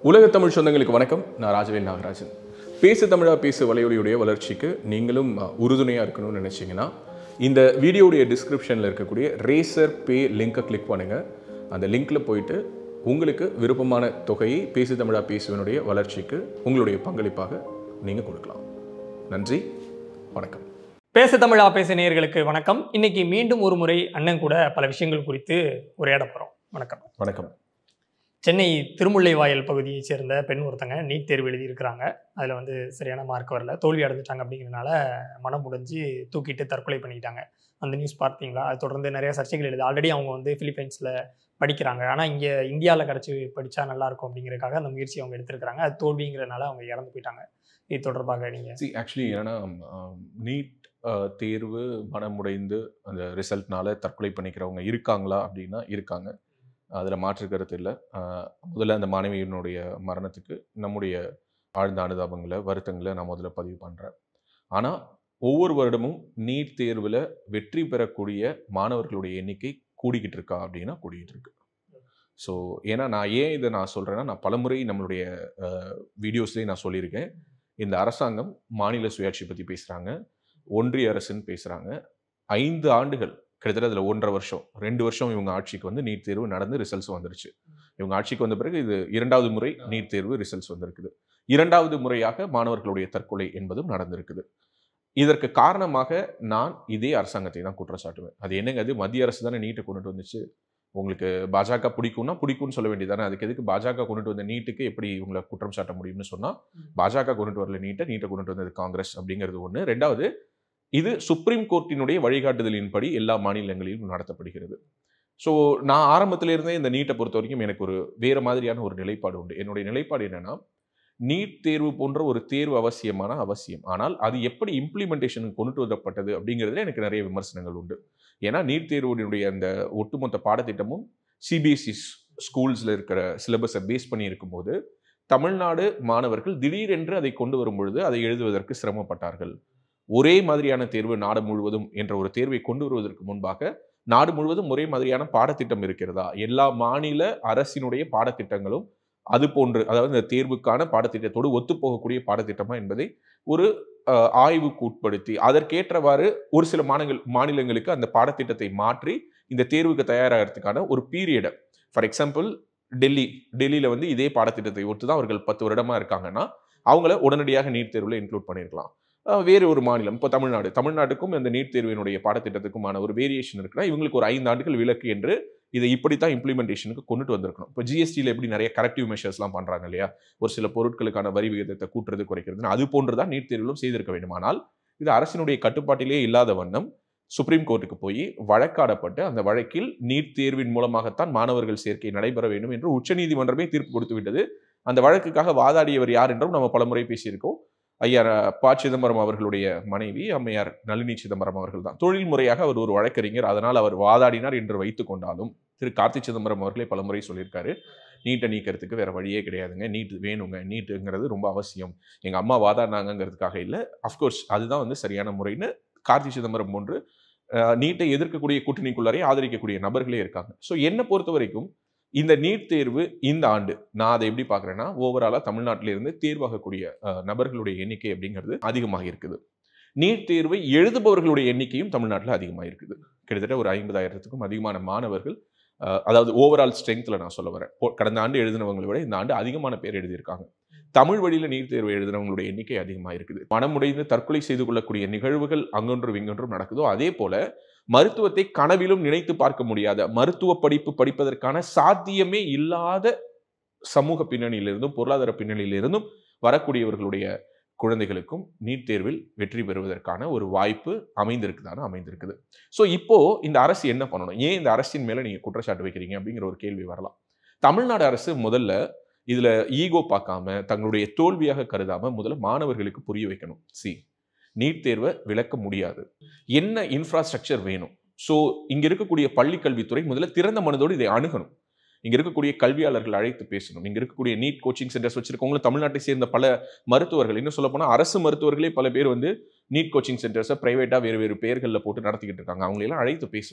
உலக தமிழ் சொந்தங்களுக்கு வணக்கம் நான் ராஜவேல் நாகராஜன் பேசு தமிழா பேசு வலையொலியுடைய வளர்ச்சிக்கு நீங்களும் உறுதுணையாக இருக்கணும்னு நினச்சிங்கன்னா இந்த வீடியோடைய டிஸ்கிரிப்ஷனில் இருக்கக்கூடிய ரேசர் பே லிங்கை கிளிக் பண்ணுங்கள் அந்த லிங்க்கில் போயிட்டு உங்களுக்கு விருப்பமான தொகையை பேசு தமிழா பேசுவனுடைய வளர்ச்சிக்கு உங்களுடைய பங்களிப்பாக நீங்கள் கொடுக்கலாம் நன்றி வணக்கம் பேச தமிழா பேச நேயர்களுக்கு வணக்கம் இன்னைக்கு மீண்டும் ஒரு முறை அண்ணன் கூட பல விஷயங்கள் குறித்து உரையாட போகிறோம் வணக்கம் வணக்கம் சென்னை திருமுல்லைவாயல் பகுதியைச் சேர்ந்த பெண் ஒருத்தங்க நீட் தேர்வு எழுதியிருக்கிறாங்க அதில் வந்து சரியான மார்க் வரல தோல்வி அடைஞ்சிட்டாங்க அப்படிங்கிறதுனால மனம் முடிஞ்சு தூக்கிட்டு தற்கொலை பண்ணிக்கிட்டாங்க அந்த நியூஸ் பார்த்தீங்களா அது தொடர்ந்து நிறைய சர்ச்சைகள் எழுது ஆல்ரெடி அவங்க வந்து பிலிப்பைன்ஸில் படிக்கிறாங்க ஆனால் இங்கே இந்தியாவில் கிடச்சி படித்தா நல்லாயிருக்கும் அப்படிங்கிறதுக்காக அந்த முயற்சி அவங்க எடுத்திருக்கிறாங்க அது தோல்விங்கிறதுனால அவங்க இறந்து போயிட்டாங்க இது தொடர்பாக நீங்கள் சி ஆக்சுவலி ஏன்னா நீட் தேர்வு மனமுடைந்து அந்த ரிசல்ட்னால தற்கொலை பண்ணிக்கிறவங்க இருக்காங்களா அப்படின்னா இருக்காங்க அதில் மாற்று கருத்து இல்லை ஆஹ் முதல்ல அந்த மாணவியினுடைய மரணத்துக்கு நம்முடைய ஆழ்ந்த அனுதாபங்களை வருத்தங்களை நான் முதல்ல பதிவு பண்ணுறேன் ஆனால் ஒவ்வொரு வருடமும் நீட் தேர்வில் வெற்றி பெறக்கூடிய மாணவர்களுடைய எண்ணிக்கை கூடிக்கிட்டு இருக்கா அப்படின்னா கூடிக்கிட்டு இருக்கு ஸோ ஏன்னா நான் ஏன் இதை நான் சொல்கிறேன்னா நான் பலமுறை நம்மளுடைய வீடியோஸ்லேயே நான் சொல்லியிருக்கேன் இந்த அரசாங்கம் மாநில சுயாட்சி பற்றி பேசுகிறாங்க ஒன்றிய அரசுன்னு பேசுகிறாங்க ஐந்து ஆண்டுகள் கிட்டத்தட்ட அதில் ஒன்றரை வருஷம் ரெண்டு வருஷம் இவங்க ஆட்சிக்கு வந்து நீட் தேர்வு நடந்து ரிசல்ட்ஸ் வந்துருச்சு இவங்க ஆட்சிக்கு வந்த பிறகு இது இரண்டாவது முறை நீட் தேர்வு ரிசல்ட்ஸ் வந்திருக்குது இரண்டாவது முறையாக மாணவர்களுடைய தற்கொலை என்பதும் நடந்திருக்குது இதற்கு காரணமாக நான் இதே அரசாங்கத்தை தான் குற்றம் சாட்டுவேன் அது என்னங்க அது மத்திய அரசு தானே நீட்டை கொண்டுட்டு வந்துச்சு உங்களுக்கு பாஜக பிடிக்கும்னா பிடிக்கும்னு சொல்ல வேண்டியதானே அதுக்கு எதுக்கு பாஜக கொண்டுட்டு வந்த நீட்டுக்கு எப்படி உங்களை குற்றம் சாட்ட முடியும்னு சொன்னால் பாஜக கொண்டுட்டு வரல நீட்டை நீட்டை கொண்டுட்டு வந்தது காங்கிரஸ் அப்படிங்கிறது ஒன்று ரெண்டாவது இது சுப்ரீம் கோர்ட்டினுடைய வழிகாட்டுதலின்படி எல்லா மாநிலங்களிலும் நடத்தப்படுகிறது ஸோ நான் ஆரம்பத்துல இருந்தே இந்த நீட்டை பொறுத்த வரைக்கும் எனக்கு ஒரு வேறு மாதிரியான ஒரு நிலைப்பாடு உண்டு என்னுடைய நிலைப்பாடு என்னன்னா நீட் தேர்வு போன்ற ஒரு தேர்வு அவசியமான அவசியம் ஆனால் அது எப்படி இம்ப்ளிமெண்டேஷனுக்கு கொண்டு வரப்பட்டது அப்படிங்கிறதுல எனக்கு நிறைய விமர்சனங்கள் உண்டு ஏன்னா நீட் தேர்வுடைய அந்த ஒட்டுமொத்த பாடத்திட்டமும் சிபிஎஸ்சி ஸ்கூல்ஸில் இருக்கிற சிலபஸை பேஸ் பண்ணி இருக்கும்போது தமிழ்நாடு மாணவர்கள் திடீரென்று அதை கொண்டு வரும் பொழுது அதை எழுதுவதற்கு சிரமப்பட்டார்கள் ஒரே மாதிரியான தேர்வு நாடு முழுவதும் என்ற ஒரு தேர்வை கொண்டு வருவதற்கு முன்பாக நாடு முழுவதும் ஒரே மாதிரியான பாடத்திட்டம் இருக்கிறதா எல்லா மாநில அரசினுடைய பாடத்திட்டங்களும் அது போன்று அதாவது இந்த தேர்வுக்கான பாடத்திட்டத்தோடு ஒத்துப்போகக்கூடிய பாடத்திட்டமா என்பதை ஒரு அஹ், ஆய்வுக்கு உட்படுத்தி அதற்கேற்றவாறு ஒரு சில மாநில மாநிலங்களுக்கு அந்த பாடத்திட்டத்தை மாற்றி இந்த தேர்வுக்கு தயாராகிறதுக்கான ஒரு பீரியடை ஃபார் எக்ஸாம்பிள் டெல்லி டெல்லியில் வந்து இதே பாடத்திட்டத்தை ஒத்து தான் அவர்கள் பத்து வருடமா இருக்காங்கன்னா அவங்கள உடனடியாக நீட் தேர்வில் இன்க்ளூட் பண்ணியிருக்கலாம் அஹ் வேறு ஒரு மாநிலம் இப்போ தமிழ்நாடு தமிழ்நாட்டுக்கும் இந்த நீட் தேர்வினுடைய பாடத்திட்டத்துக்குமான ஒரு வேரியேஷன் இருக்குன்னா இவங்களுக்கு ஒரு ஐந்து ஆண்டுகள் விலக்கு என்று இதை இப்படித்தான் இம்ப்ளிமெண்டேஷனுக்கு கொண்டுட்டு வந்திருக்கணும் இப்போ ஜிஎஸ்டியில் எப்படி நிறைய கரெக்டிவ் மெஷர்ஸ்லாம் பண்ணுறாங்க இல்லையா ஒரு சில பொருட்களுக்கான வரி விகிதத்தை கூட்டுறது குறைக்கிறதுன்னு அது போன்று தான் நீட் தேர்விலும் செய்திருக்க வேண்டுமானால் இது அரசினுடைய கட்டுப்பாட்டிலே இல்லாத வண்ணம் சுப்ரீம் கோர்ட்டுக்கு போய் வழக்காடப்பட்டு அந்த வழக்கில் நீட் தேர்வின் மூலமாகத்தான் மாணவர்கள் சேர்க்கை நடைபெற வேண்டும் என்று உச்சநீதிமன்றமே தீர்ப்பு கொடுத்து விட்டது அந்த வழக்குக்காக வாதாடியவர் யார் என்றும் நம்ம பலமுறை பேசியிருக்கோம் ஐயா ப சிதம்பரம் அவர்களுடைய மனைவி அம்மையார் நளினி சிதம்பரம் அவர்கள் தான் தொழில் முறையாக அவர் ஒரு வழக்கறிஞர் அதனால் அவர் வாதாடினார் என்று வைத்துக் கொண்டாலும் திரு கார்த்தி சிதம்பரம் அவர்களே பலமுறை சொல்லியிருக்காரு நீட்டை நீக்கிறதுக்கு வேற வழியே கிடையாதுங்க நீட் வேணுங்க நீட்டுங்கிறது ரொம்ப அவசியம் எங்க அம்மா வாதாடினாங்கிறதுக்காக இல்லை அஃப்கோர்ஸ் அதுதான் வந்து சரியான முறைன்னு கார்த்தி சிதம்பரம் போன்று அஹ், நீட்டை எதிர்க்கக்கூடிய கூட்டணிக்குள்ளாரே ஆதரிக்கக்கூடிய நபர்களே இருக்காங்க ஸோ என்னை பொறுத்த வரைக்கும் இந்த நீட் தேர்வு இந்த ஆண்டு நான் அதை எப்படி பார்க்குறேன்னா ஓவராலாக தமிழ்நாட்டிலிருந்து தேர்வாகக்கூடிய அஹ், நபர்களுடைய எண்ணிக்கை அப்படிங்கிறது அதிகமாக இருக்குது நீட் தேர்வை எழுதுபவர்களுடைய எண்ணிக்கையும் தமிழ்நாட்டில் அதிகமாக இருக்குது கிட்டத்தட்ட ஒரு ஐம்பதாயிரத்துக்கும் அதிகமான மாணவர்கள் அஹ், அதாவது ஓவரால் ஸ்ட்ரென்த்தில் நான் சொல்ல வரேன் போ- கடந்த ஆண்டு எழுதினவங்களை விட இந்த ஆண்டு அதிகமான பேர் எழுதியிருக்காங்க தமிழ் வழியில் நீட் தேர்வு எழுதினவங்களுடைய எண்ணிக்கை அதிகமாக இருக்குது மனமுடைந்து தற்கொலை செய்து கொள்ளக்கூடிய நிகழ்வுகள் அங்கொன்றும் இங்கொன்றும் நடக்குதோ அதே போல மருத்துவத்தை கனவிலும் நினைத்து பார்க்க முடியாத மருத்துவ படிப்பு படிப்பதற்கான சாத்தியமே இல்லாத சமூக பின்னணியிலிருந்தும் பொருளாதார பின்னணியிலிருந்தும் வரக்கூடியவர்களுடைய குழந்தைகளுக்கும் நீட் தேர்வில் வெற்றி பெறுவதற்கான ஒரு வாய்ப்பு அமைந்திருக்குதானு அமைந்திருக்குது ஸோ இப்போ இந்த அரசு என்ன பண்ணணும் ஏன் இந்த அரசின் மேல நீங்க குற்றச்சாட்டு வைக்கிறீங்க அப்படிங்கிற ஒரு கேள்வி வரலாம் தமிழ்நாடு அரசு முதல்ல இதுல ஈகோ பார்க்காம தங்களுடைய தோல்வியாக கருதாம முதல்ல மாணவர்களுக்கு புரிய வைக்கணும் சி நீட் தேர்வை விளக்க முடியாது என்ன இன்ஃப்ராஸ்ட்ரக்சர் வேணும் ஸோ இங்க இருக்கக்கூடிய பள்ளி கல்வித்துறை முதல்ல திறந்த மனதோடு இதை அணுகணும் இங்க இருக்கக்கூடிய கல்வியாளர்கள் அழைத்து பேசணும் இங்க இருக்கக்கூடிய நீட் கோச்சிங் சென்டர்ஸ் வச்சிருக்கவங்களும் தமிழ்நாட்டை சேர்ந்த பல மருத்துவர்கள் இன்னும் சொல்ல போனா அரசு மருத்துவர்களே பல பேர் வந்து நீட் கோச்சிங் சென்டர்ஸை பிரைவேட்டா வேறு வேறு பெயர்களில் போட்டு நடத்திக்கிட்டு இருக்காங்க அவங்களெல்லாம் அழைத்து பேசுங்க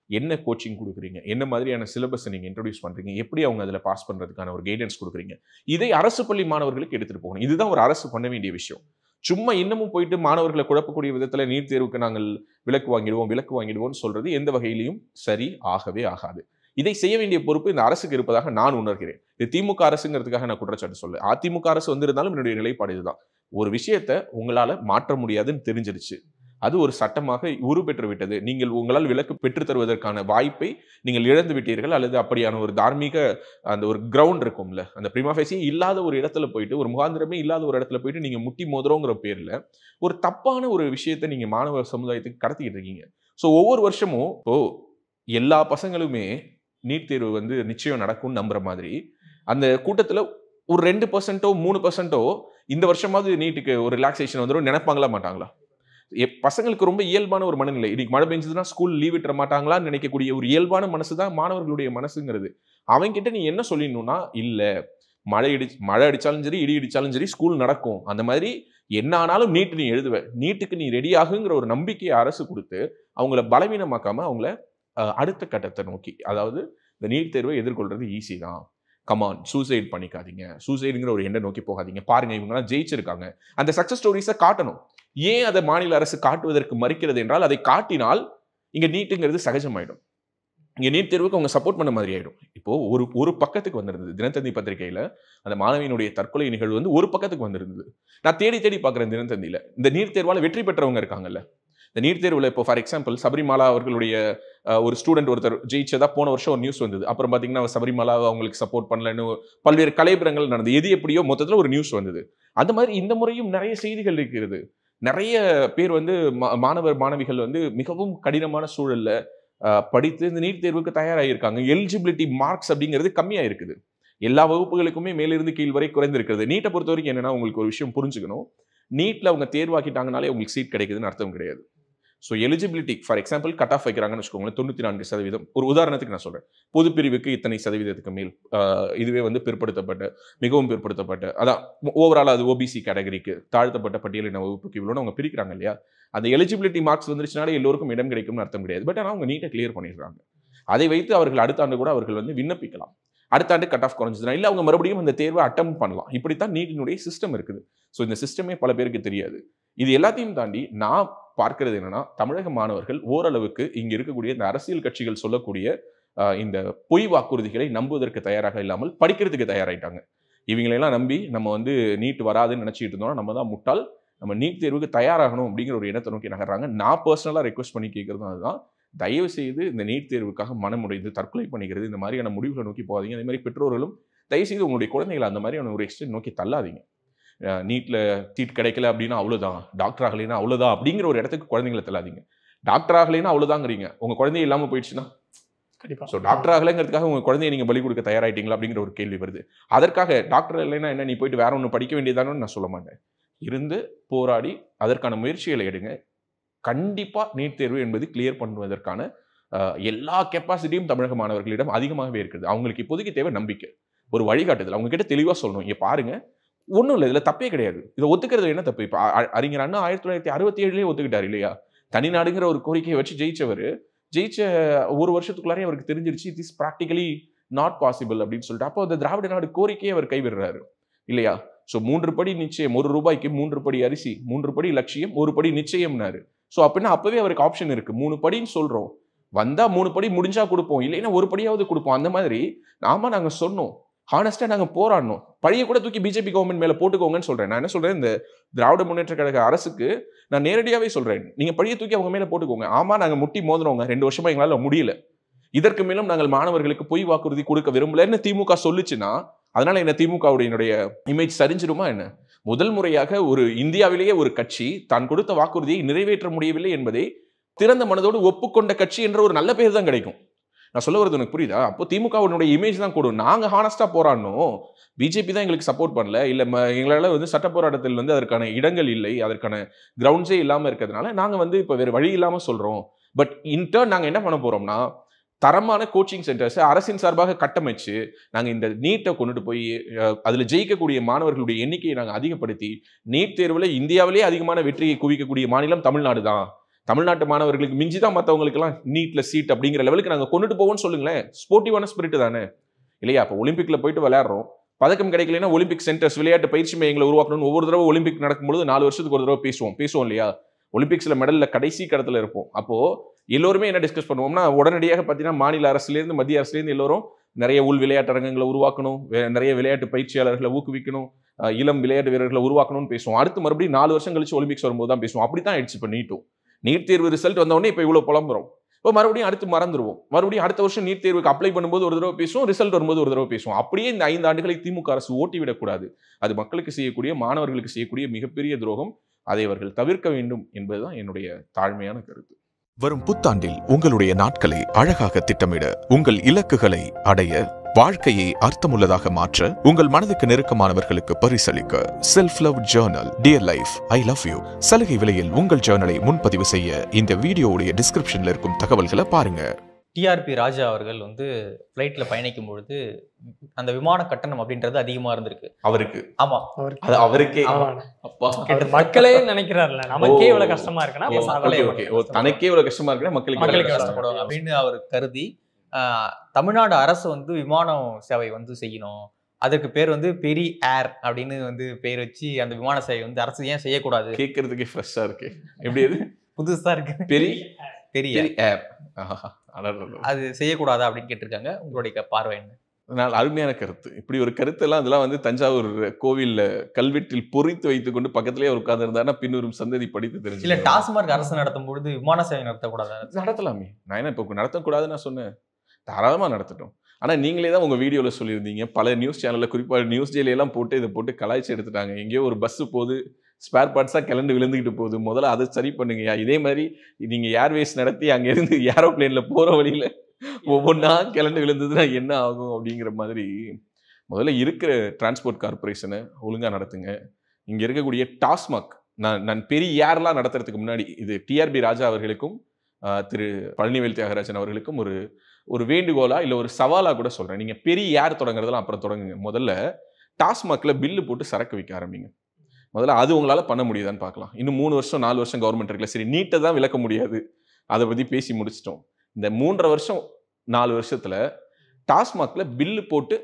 என்ன கோச்சிங் கொடுக்குறீங்க என்ன மாதிரியான சிலபஸ் நீங்கள் இன்ட்ரடியூஸ் பண்ணுறீங்க எப்படி அவங்க அதில் பாஸ் பண்ணுறதுக்கான ஒரு கைடன்ஸ் கொடுக்குறீங்க இதை அரசு பள்ளி மாணவர்களுக்கு எடுத்துகிட்டு போகணும் இதுதான் ஒரு அரசு பண்ண வேண்டிய விஷயம் சும்மா இன்னமும் போயிட்டு மாணவர்களை குழப்பக்கூடிய விதத்தில் நீட் தேர்வுக்கு நாங்கள் விலக்கு வாங்கிடுவோம் விலக்கு வாங்கிடுவோம்னு சொல்றது எந்த வகையிலையும் சரி ஆகவே ஆகாது இதை செய்ய வேண்டிய பொறுப்பு இந்த அரசுக்கு இருப்பதாக நான் உணர்கிறேன் இது திமுக அரசுங்கிறதுக்காக நான் குற்றச்சாட்டு சொல்ல அதிமுக அரசு வந்திருந்தாலும் என்னுடைய நிலைப்பாடு இதுதான் ஒரு விஷயத்தை உங்களால மாற்ற முடியாதுன்னு தெரிஞ்சிருச்சு அது ஒரு சட்டமாக உருப்பெற்று விட்டது நீங்கள் உங்களால் விலக்கு பெற்றுத் தருவதற்கான வாய்ப்பை நீங்கள் இழந்து விட்டீர்கள் அல்லது அப்படியான ஒரு தார்மீக அந்த ஒரு கிரவுண்ட் இருக்கும்ல அந்த பிரிமாஃபேசி இல்லாத ஒரு இடத்துல போயிட்டு ஒரு முகாந்திரமே இல்லாத ஒரு இடத்துல போயிட்டு நீங்க முட்டி மோதுறோங்கிற பேர்ல ஒரு தப்பான ஒரு விஷயத்தை நீங்க மாணவ சமுதாயத்துக்கு கடத்திக்கிட்டு இருக்கீங்க ஸோ ஒவ்வொரு வருஷமும் இப்போ எல்லா பசங்களுமே நீட் தேர்வு வந்து நிச்சயம் நடக்கும்னு நம்புற மாதிரி அந்த கூட்டத்துல ஒரு ரெண்டு பர்சன்ட்டோ மூணு பர்சன்ட்டோ இந்த வருஷமாவது நீட்டுக்கு ஒரு ரிலாக்ஸேஷன் வந்துடும் நினைப்பாங்களா மாட்டாங்களா எப்- பசங்களுக்கு ரொம்ப இயல்பான ஒரு மனநிலை இன்னைக்கு மழை பெஞ்சதுன்னா ஸ்கூல் லீவ் விட்டுற மாட்டாங்களான்னு நினைக்கக்கூடிய ஒரு இயல்பான மனசு தான் மாணவர்களுடைய மனசுங்கிறது அவன்கிட்ட நீ என்ன சொல்லிடணும்னா இல்ல மழை இடி மழை அடிச்சாலும் சரி இடி இடிச்சாலும் சரி ஸ்கூல் நடக்கும் அந்த மாதிரி என்ன ஆனாலும் நீட் நீ எழுதுவ நீட்டுக்கு நீ ரெடி ஆகுங்கிற ஒரு நம்பிக்கையை அரசு கொடுத்து அவங்கள பலவீனமாக்காம அவங்கள அஹ், அடுத்த கட்டத்தை நோக்கி அதாவது இந்த நீட் தேர்வை எதிர்கொள்றது ஈஸி தான் கமான் சூசைட் பண்ணிக்காதீங்க சூசைடுங்கிற ஒரு எண்ணை நோக்கி போகாதீங்க பாருங்க இவங்கலாம் ஜெயிச்சிருக்காங்க அந்த சக்சஸ் ஸ்டோரிஸை காட்டணும் ஏன் அதை மாநில அரசு காட்டுவதற்கு மறுக்கிறது என்றால் அதை காட்டினால் இங்க நீட்டுங்கிறது சகஜமாயிடும் இங்க நீட் தேர்வுக்கு அவங்க சப்போர்ட் பண்ண மாதிரி ஆயிடும் இப்போ ஒரு ஒரு பக்கத்துக்கு வந்திருந்தது தினத்தந்தி பத்திரிகையில அந்த மாணவியினுடைய தற்கொலை நிகழ்வு வந்து ஒரு பக்கத்துக்கு வந்திருந்தது நான் தேடி தேடி பார்க்குறேன் தினத்தந்தியில இந்த நீட் தேர்வால வெற்றி பெற்றவங்க இருக்காங்கல்ல இந்த நீட் தேர்வுல இப்போ ஃபார் எக்ஸாம்பிள் சபரிமாலா அவர்களுடைய அஹ், ஒரு ஸ்டூடெண்ட் ஒருத்தர் ஜெயிச்சதா போன வருஷம் ஒரு நியூஸ் வந்தது அப்புறம் பாத்தீங்கன்னா அவர் சபரிமாலா அவங்களுக்கு சப்போர்ட் பண்ணலன்னு பல்வேறு கலைபுரங்கள் நடந்தது எது எப்படியோ மொத்தத்துல ஒரு நியூஸ் வந்தது அந்த மாதிரி இந்த முறையும் நிறைய செய்திகள் இருக்கிறது நிறைய பேர் வந்து மா- மாணவர் மாணவிகள் வந்து மிகவும் கடினமான சூழல்ல அஹ், படித்து இந்த நீட் தேர்வுக்கு தயாராகியிருக்காங்க எலிஜிபிலிட்டி மார்க்ஸ் அப்படிங்கிறது கம்மியா இருக்குது எல்லா வகுப்புகளுக்குமே மேலிருந்து கீழ் வரை குறைந்திருக்கிறது நீட்டை பொறுத்த வரைக்கும் என்னன்னா உங்களுக்கு ஒரு விஷயம் புரிஞ்சுக்கணும் நீட்ல அவங்க தேர்வாக்கிட்டாங்கனாலே உங்களுக்கு சீட் கிடைக்குதுன்னு அர்த்தம் கிடையாது so eligibility for example cut off வைக்கிறாங்கன்னு வச்சுக்கோங்களேன் தொண்ணூற்றி நான்கு சதவீதம் ஒரு உதாரணத்துக்கு நான் சொல்றேன் பொது பிரிவுக்கு இத்தனை சதவீதத்துக்கு மேல் அஹ், இதுவே வந்து பிற்படுத்தப்பட்ட மிகவும் பிற்படுத்தப்பட்ட அதான் ஓவரால் அது ஓபிசி கேட்டகரிக்கு தாழ்த்தப்பட்ட பட்டியலின வகுப்புக்கு இவ்வளோன்னு அவங்க பிரிக்கிறாங்க இல்லையா அந்த எலிஜிபிலிட்டி மார்க்ஸ் வந்துருச்சுனாலே எல்லோருக்கும் இடம் கிடைக்கும்னு அர்த்தம் கிடையாது பட் ஆனால் அவங்க நீட்டை கிளியர் பண்ணிடுறாங்க அதை வைத்து அவர்கள் அடுத்த ஆண்டு கூட அவர்கள் வந்து விண்ணப்பிக்கலாம் அடுத்த ஆண்டு கட் ஆஃப் குறைஞ்சதுனா இல்லை அவங்க மறுபடியும் அந்த தேர்வை அட்டம் பண்ணலாம் இப்படித்தான் நீட்டினுடைய சிஸ்டம் இருக்குது ஸோ இந்த சிஸ்டமே பல பேருக்கு தெரியாது இது எல்லாத்தையும் தாண்டி நான் பார்க்கிறது என்னன்னா தமிழக மாணவர்கள் ஓரளவுக்கு இங்க இருக்கக்கூடிய இந்த அரசியல் கட்சிகள் சொல்லக்கூடிய ஆஹ், இந்த பொய் வாக்குறுதிகளை நம்புவதற்கு தயாராக இல்லாமல் படிக்கிறதுக்கு தயாராயிட்டாங்க இவங்களெல்லாம் நம்பி நம்ம வந்து நீட் வராதுன்னு நினைச்சிட்டு இருந்தோம்னா நம்ம தான் முட்டாள் நம்ம நீட் தேர்வுக்கு தயாராகணும் அப்படிங்கிற ஒரு எண்ணத்தை நோக்கி நகர்றாங்க நான் பர்சனலாக ரெக்வஸ்ட் பண்ணி கேட்கறதும் அதுதான் தயவு செய்து இந்த நீட் தேர்வுக்காக மனமுடைந்து தற்கொலை பண்ணிக்கிறது இந்த மாதிரியான முடிவுகளை நோக்கி போகாதீங்க அதே மாதிரி பெற்றோர்களும் தயவு செய்து உங்களுடைய குழந்தைகளை அந்த மாதிரியான ஒரு எக்ஸ்டென்ட் நோக்கி தள்ளாதீங்க நீட்டில் சீட் கிடைக்கல அப்படின்னா அவ்வளோதான் டாக்டர் ஆகலைன்னா அவ்வளோதான் அப்படிங்கிற ஒரு இடத்துக்கு குழந்தைங்களை தள்ளாதீங்க டாக்டர் ஆகலைன்னா அவ்வளோதாங்கிறீங்க உங்கள் குழந்தை இல்லாமல் போயிடுச்சுன்னா கண்டிப்பா ஸோ டாக்டர் ஆகலைங்கிறதுக்காக உங்கள் குழந்தைய நீங்கள் பலி கொடுக்க தயாராயிட்டீங்களா அப்படிங்கிற ஒரு கேள்வி வருது அதற்காக டாக்டர் இல்லைன்னா என்ன நீ போயிட்டு வேற ஒன்று படிக்க வேண்டியதானு நான் சொல்ல மாட்டேன் இருந்து போராடி அதற்கான முயற்சிகளை எடுங்க கண்டிப்பாக நீட் தேர்வு என்பது கிளியர் பண்ணுவதற்கான அஹ், எல்லா கெப்பாசிட்டியும் தமிழக மாணவர்களிடம் அதிகமாகவே இருக்குது அவங்களுக்கு இப்போதைக்கு தேவை நம்பிக்கை ஒரு வழிகாட்டுதல் அவங்க கிட்ட தெளிவாக சொல்லணும் இங்கே பாருங்க ஒன்றும் இல்லை இதில் தப்பே கிடையாது இதை ஒத்துக்கிறது என்ன தப்பு இப்போ அறிஞர் அண்ணா ஆயிரத்தி தொள்ளாயிரத்தி அறுபத்தி ஏழுலேயே ஒத்துக்கிட்டார் இல்லையா தனிநாடுங்கிற ஒரு கோரிக்கையை வச்சு ஜெயிச்சவர் ஜெயிச்ச ஒரு வருஷத்துக்குள்ளாரே அவருக்கு தெரிஞ்சிருச்சு it is practically not possible அப்படின்னு சொல்லிட்டு அப்போ அந்த திராவிட நாடு கோரிக்கையை அவர் கைவிடுறாரு இல்லையா ஸோ மூன்று படி நிச்சயம் ஒரு ரூபாய்க்கு மூன்று படி அரிசி மூன்று படி லட்சியம் ஒரு படி நிச்சயம்னாரு ஸோ அப்படின்னா அப்பவே அவருக்கு ஆப்ஷன் இருக்கு மூணு படின்னு சொல்றோம் வந்தா மூணு படி முடிஞ்சா கொடுப்போம் இல்லைன்னா ஒரு படியாவது கொடுப்போம் அந்த மாதிரி நாம நாங்க சொன்னோம் ஹானஸ்டா நாங்க போராடணும் பழைய கூட தூக்கி பிஜேபி கவர்மெண்ட் மேல போட்டுக்கோங்கன்னு சொல்றேன் நான் என்ன சொல்றேன் இந்த திராவிட முன்னேற்ற கழக அரசுக்கு நான் நேரடியாவே சொல்றேன் நீங்க பழைய தூக்கி அவங்க மேல போட்டுக்கோங்க ஆமா நாங்க முட்டி மோதுறோங்க ரெண்டு வருஷமா எங்களால முடியல இதற்கு மேலும் நாங்கள் மாணவர்களுக்கு பொய் வாக்குறுதி கொடுக்க விரும்பலன்னு திமுக சொல்லுச்சுன்னா அதனால என்ன திமுகவுடைய இமேஜ் சரிஞ்சிருமா என்ன முதல் முறையாக ஒரு இந்தியாவிலேயே ஒரு கட்சி தான் கொடுத்த வாக்குறுதியை நிறைவேற்ற முடியவில்லை என்பதை திறந்த மனதோடு ஒப்புக்கொண்ட கட்சி என்ற ஒரு நல்ல பேர் தான் கிடைக்கும் நான் சொல்ல வரது உனக்கு புரியுதா அப்போ திமுகவினுடைய இமேஜ் தான் கூடும் நாங்க ஹானஸ்டா போராடணும் பிஜேபி தான் எங்களுக்கு சப்போர்ட் பண்ணல இல்ல ம- எங்களால வந்து சட்ட போராட்டத்தில் வந்து அதற்கான இடங்கள் இல்லை அதற்கான கிரவுண்ட்ஸே இல்லாம இருக்கிறதுனால நாங்க வந்து இப்ப வேற வழி இல்லாம சொல்றோம் பட் இன்டர்ன் நாங்க என்ன பண்ண போறோம்னா தரமான கோச்சிங் சென்டர்ஸ் அரசின் சார்பாக கட்டமைச்சு நாங்க இந்த நீட்டை கொண்டுட்டு போய் அஹ், அதுல ஜெயிக்கக்கூடிய மாணவர்களுடைய எண்ணிக்கையை நாங்க அதிகப்படுத்தி நீட் தேர்வுல இந்தியாவிலேயே அதிகமான வெற்றியை குவிக்கக்கூடிய மாநிலம் தமிழ்நாடு தான் தமிழ்நாட்டு மாணவர்களுக்கு மிஞ்சி தான் மற்றவங்களுக்குலாம் நீட்ல சீட் அப்படிங்கிற லெவலுக்கு நாங்கள் கொண்டுட்டு போவோம்னு சொல்லுங்களேன் ஸ்போர்ட்டிவான ஸ்பிரிட் தானே இல்லையா அப்போ ஒலிம்பிக்ல போயிட்டு விளையாடுறோம் பதக்கம் கிடைக்கலனா ஒலிம்பிக் சென்டர்ஸ் விளையாட்டு பயிற்சி மையங்களை உருவாக்கணும்னு ஒவ்வொரு தடவை ஒலிம்பிக் நடக்கும்போது நாலு வருஷத்துக்கு ஒரு தடவை பேசுவோம் பேசுவோம் இல்லையா ஒலிம்பிக்ஸ்ல மெடல்ல கடைசி கடத்துல இருப்போம் அப்போ எல்லோருமே என்ன டிஸ்கஸ் பண்ணுவோம்னா உடனடியாக பார்த்தீங்கன்னா மாநில அரசுலேருந்து மத்திய அரசுலேருந்து எல்லோரும் நிறைய உள் விளையாட்டு அரங்கங்களை உருவாக்கணும் வே- நிறைய விளையாட்டு பயிற்சியாளர்களை ஊக்குவிக்கணும் அஹ் இளம் விளையாட்டு வீரர்களை உருவாக்கணும்னு பேசுவோம் அடுத்து மறுபடியும் நாலு வருஷம் கழிச்சு ஒலிம்பிக்ஸ் வரும்போது தான் பேசுவோம் அப்படி தான் ஆயிடுச்சு இப்போ நீட்டும் நீட் தேர்வு ரிசல்ட் வந்த உடனே இப்போ இவ்வளோ புலம்புறோம் இப்போ மறுபடியும் அடுத்து மறந்துடுவோம் மறுபடியும் அடுத்த வருஷம் நீட் தேர்வுக்கு அப்ளை பண்ணும்போது ஒரு தடவை பேசுவோம் ரிசல்ட் வரும்போது ஒரு தடவை பேசுவோம் அப்படியே இந்த ஐந்து ஆண்டுகளை திமுக அரசு ஓட்டி விடக்கூடாது அது மக்களுக்கு செய்யக்கூடிய மாணவர்களுக்கு செய்யக்கூடிய மிகப்பெரிய துரோகம் அதை அவர்கள் தவிர்க்க வேண்டும் என்பதுதான் என்னுடைய தாழ்மையான கருத்து வரும் புத்தாண்டில் உங்களுடைய நாட்களை அழகாக திட்டமிட உங்கள் இலக்குகளை அடைய வாழ்க்கையை அர்த்தமுள்ளதாக மாற்ற உங்கள் மனதுக்கு நெருக்கமானவர்களுக்கு பரிசளிக்க self love journal dear life I love you சலுகை விலையில் உங்கள் ஜேர்னலை முன்பதிவு செய்ய இந்த வீடியோவுடைய டிஸ்கிரிப்ஷன்ல இருக்கும் தகவல்களை பாருங்க டிஆர்பி ராஜா அவர்கள் வந்து ஃப்ளைட்டில் பயணிக்கும் பொழுது அந்த விமான கட்டணம் அப்படின்றது அதிகமாக இருந்திருக்கு அவருக்கு ஆமாம் அவருக்கு அது அவருக்கே ஆமாண்ணே. அப்பா இது மக்களே நினைக்கிறாருல்ல நமக்கே ஓ. இவ்வளவு கஷ்டமா இருக்குன்னா அப்ப ஓ, சாதாரண ஓகே ஓகே ஓ தனக்கே இவ்வளவு கஷ்டமா இருக்குன்னா மக்களுக்கு மக்களுக்கு எவ்வளவு கஷ்டம். கஷ்டம் கஷ்டப்படுவாங்க அப்படின்னு அவர் கருதி ஆஹ், தமிழ்நாடு அரசு வந்து விமானம் சேவை வந்து செய்யணும் அதற்கு பேர் வந்து பெரி ஏர் அப்படின்னு வந்து பேர் வச்சு அந்த விமான சேவை வந்து அரசு ஏன் செய்யக்கூடாது கேட்கறதுக்கே ஃப்ரெஷ்ஷா இருக்கு எப்படி அது புதுசா இருக்கு பெரிய பெரிய பெரிய ஏர் அது செய்யக்கூடாதா அப்படின்னு கேட்டிருக்காங்க உங்களுடைய க- பார்வை என்ன அதனால் அருமையான கருத்து இப்படி ஒரு கருத்தெல்லாம் அதெல்லாம் வந்து தஞ்சாவூர் கோவில்ல கல்வெட்டில் பொறித்து வைத்துக் கொண்டு பக்கத்திலேயே அவர் உட்கார்ந்து பின்வரும் சந்ததி படித்து இல்ல தெரிஞ்சு டாஸ்மார்க் அரசு நடத்தும் பொழுது விமான சேவை நடத்தக்கூடாதா நடத்தலாமே நான் என்ன இப்போ நடத்தக்கூடாதுன்னு நான் சொன்னேன் தாராளமா நடத்தட்டும் ஆனா நீங்களே தான் உங்க வீடியோல சொல்லியிருந்தீங்க பல நியூஸ் சேனல்ல குறிப்பா நியூஸ் ஜெயில எல்லாம் போட்டு இதை போட்டு கலாய்ச்சி எடுத்துட்டாங்க எங்கேயோ ஒரு பஸ் போகுது ஸ்பேர் பார்ட்ஸா கிளண்டு விழுந்துகிட்டு போகுது முதல்ல அதை சரி பண்ணுங்கய்யா இதே மாதிரி நீங்க ஏர்வேஸ் நடத்தி அங்க இருந்து ஏரோப்ளேன்ல போற வழியில ஒவ்வொன்றா கிளண்டு விழுந்ததுன்னா என்ன ஆகும் அப்படிங்கிற மாதிரி முதல்ல இருக்கிற டிரான்ஸ்போர்ட் கார்பரேஷனை ஒழுங்கா நடத்துங்க இங்க இருக்கக்கூடிய டாஸ்மாக் நான் நான் பெரிய ஏர்லாம் நடத்துறதுக்கு முன்னாடி இது டிஆர்பி ராஜா அவர்களுக்கும் ஆஹ், திரு பழனிவேல் தியாகராஜன் அவர்களுக்கும் ஒரு ஒரு வேண்டுகோளா இல்ல ஒரு சவாலா கூட சொல்றேன் நீங்க பெரிய ஏர் தொடங்குறதெல்லாம் அப்புறம் தொடங்குங்க முதல்ல டாஸ்மாக்ல பில்லு போட்டு சரக்கு விற்க ஆரம்பிங்க முதல்ல அது உங்களால பண்ண முடியுதான்னு பார்க்கலாம் இன்னும் மூணு வருஷம் நாலு வருஷம் கவர்மெண்ட் இருக்குல்ல சரி நீட்டை தான் விளக்க முடியாது அதை பத்தி பேசி முடிச்சிட்டோம் இந்த மூன்றரை வருஷம் நாலு வருஷத்துல டாஸ்மாக்ல பில்லு போட்டு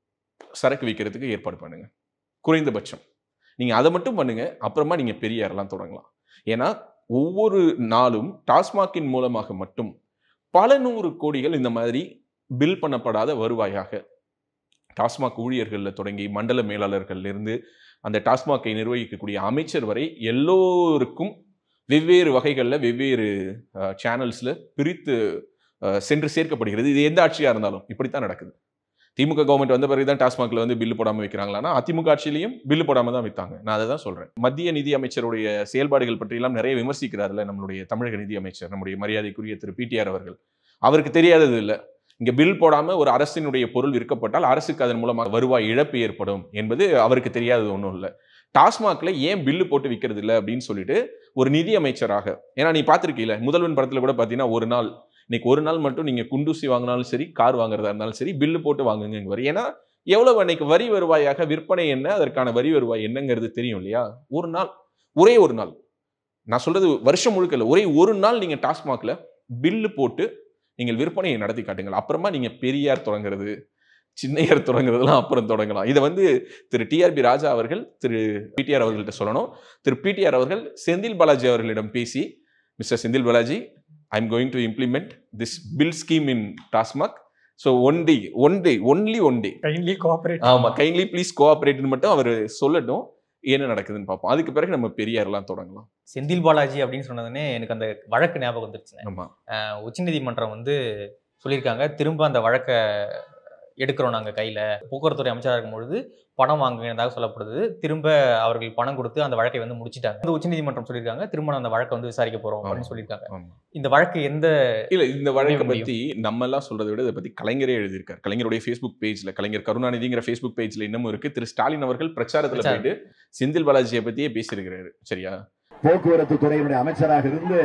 சரக்கு விற்கிறதுக்கு ஏற்பாடு பண்ணுங்க குறைந்தபட்சம் நீங்க அதை மட்டும் பண்ணுங்க அப்புறமா நீங்க பெரிய ஏர்லாம் தொடங்கலாம் ஏன்னா ஒவ்வொரு நாளும் டாஸ்மாகின் மூலமாக மட்டும் பல நூறு கோடிகள் இந்த மாதிரி பில் பண்ணப்படாத வருவாயாக டாஸ்மாக் ஊழியர்கள்ல தொடங்கி மண்டல மேலாளர்கள்ல இருந்து அந்த டாஸ்மாகை நிர்வகிக்கக்கூடிய அமைச்சர் வரை எல்லோருக்கும் வெவ்வேறு வகைகளில் வெவ்வேறு சேனல்ஸில் பிரித்து அஹ், சென்று சேர்க்கப்படுகிறது இது எந்த ஆட்சியாக இருந்தாலும் இப்படித்தான் நடக்குது திமுக கவர்மெண்ட் வந்த பிறகு தான் டாஸ்மாக்ல வந்து பில்லு போடாமல் வைக்கிறாங்களான்னா அதிமுக ஆட்சியிலையும் பில்லு போடாமல் தான் வித்தாங்க நான் அதை தான் சொல்கிறேன் மத்திய நிதி அமைச்சருடைய செயல்பாடுகள் பற்றியெல்லாம் நிறைய விமர்சிக்கிறார்ல நம்மளுடைய தமிழக நிதி அமைச்சர் நம்முடைய மரியாதைக்குரிய திரு பிடிஆர் அவர்கள் அவருக்கு தெரியாதது இல்லை இங்க பில் போடாம ஒரு அரசினுடைய பொருள் விற்கப்பட்டால் அரசுக்கு அதன் மூலமாக வருவாய் இழப்பு ஏற்படும் என்பது அவருக்கு தெரியாதது ஒன்றும் இல்லை டாஸ்மாக்ல ஏன் பில்லு போட்டு விற்கிறது இல்லை அப்படின்னு சொல்லிட்டு ஒரு நிதி அமைச்சராக ஏன்னா நீ பார்த்திருக்கீல முதல்வன் படத்துல கூட பார்த்தீங்கன்னா ஒரு நாள் இன்னைக்கு ஒரு நாள் மட்டும் நீங்க குண்டூசி வாங்கினாலும் சரி கார் வாங்குறதா இருந்தாலும் சரி பில்லு போட்டு வாங்குங்க வரி ஏன்னா எவ்வளவு அன்னைக்கு வரி வருவாயாக விற்பனை என்ன அதற்கான வரி வருவாய் என்னங்கிறது தெரியும் இல்லையா ஒரு நாள் ஒரே ஒரு நாள் நான் சொல்றது வருஷம் முழுக்க இல்லை ஒரே ஒரு நாள் நீங்க டாஸ்மாக்ல பில்லு போட்டு நீங்கள் விற்பனையை நடத்தி காட்டுங்கள் அப்புறமா நீங்க பெரியார் தொடங்குறது சின்னையார் தொடங்குறதெல்லாம் அப்புறம் தொடங்கலாம் இதை வந்து திரு டிஆர்பி ராஜா அவர்கள் திரு பிடிஆர் அவர்கள்ட்ட சொல்லணும் திரு பிடிஆர் அவர்கள் செந்தில் பாலாஜி அவர்களிடம் பேசி mister Senthil Balaji I am going to implement this bill scheme in TASMAC so one day one day only one day kindly cooperate ஆமா கைண்ட்லி ப்ளீஸ் கோஆப்ரேட்னு மட்டும் அவர் சொல்லட்டும் என்ன நடக்குதுன்னு பார்ப்போம் அதுக்கு பிறகு நம்ம பெரியார்லாம் தொடங்கலாம் செந்தில் பாலாஜி அப்படின்னு சொன்னதுனே எனக்கு அந்த வழக்கு ஞாபகம் வந்துருச்சுங்க ஆமா அஹ் உச்சநீதிமன்றம் வந்து சொல்லியிருக்காங்க திரும்ப அந்த வழக்கை எடுக்கிறோம் நாங்கள் கையில் போக்குவரத்துறை அமைச்சராக இருக்கும் பொழுது பணம் வாங்குனதாக சொல்லப்படுது திரும்ப அவர்கள் பணம் கொடுத்து அந்த வழக்கை வந்து முடிச்சிட்டாங்க இந்த உச்சநீதிமன்றம் சொல்லியிருக்காங்க திரும்ப அந்த வழக்கை வந்து விசாரிக்க போறோம் அப்படின்னு ஆமா. சொல்லியிருக்காங்க ஆமா இந்த வழக்கு எந்த இல்ல இந்த வழக்கை முடியும். பத்தி நம்ம எல்லாம் சொல்றதை விட இதை பத்தி கலைஞரே எழுதியிருக்காரு கலைஞருடைய ஃபேஸ்புக் பேஜ்ல கலைஞர் கருணாநிதிங்கிற ஃபேஸ்புக் பேஜ்ல இன்னமும் இருக்கு திரு ஸ்டாலின் அவர்கள் பிரச்சாரத்துல பிரச்சாரம். போயிட்டு செந்தில் பாலாஜியை பத்தியே பேசியிருக்கிறாரு சரியா போக்குவரத்து துறையினுடைய அமைச்சராக இருந்து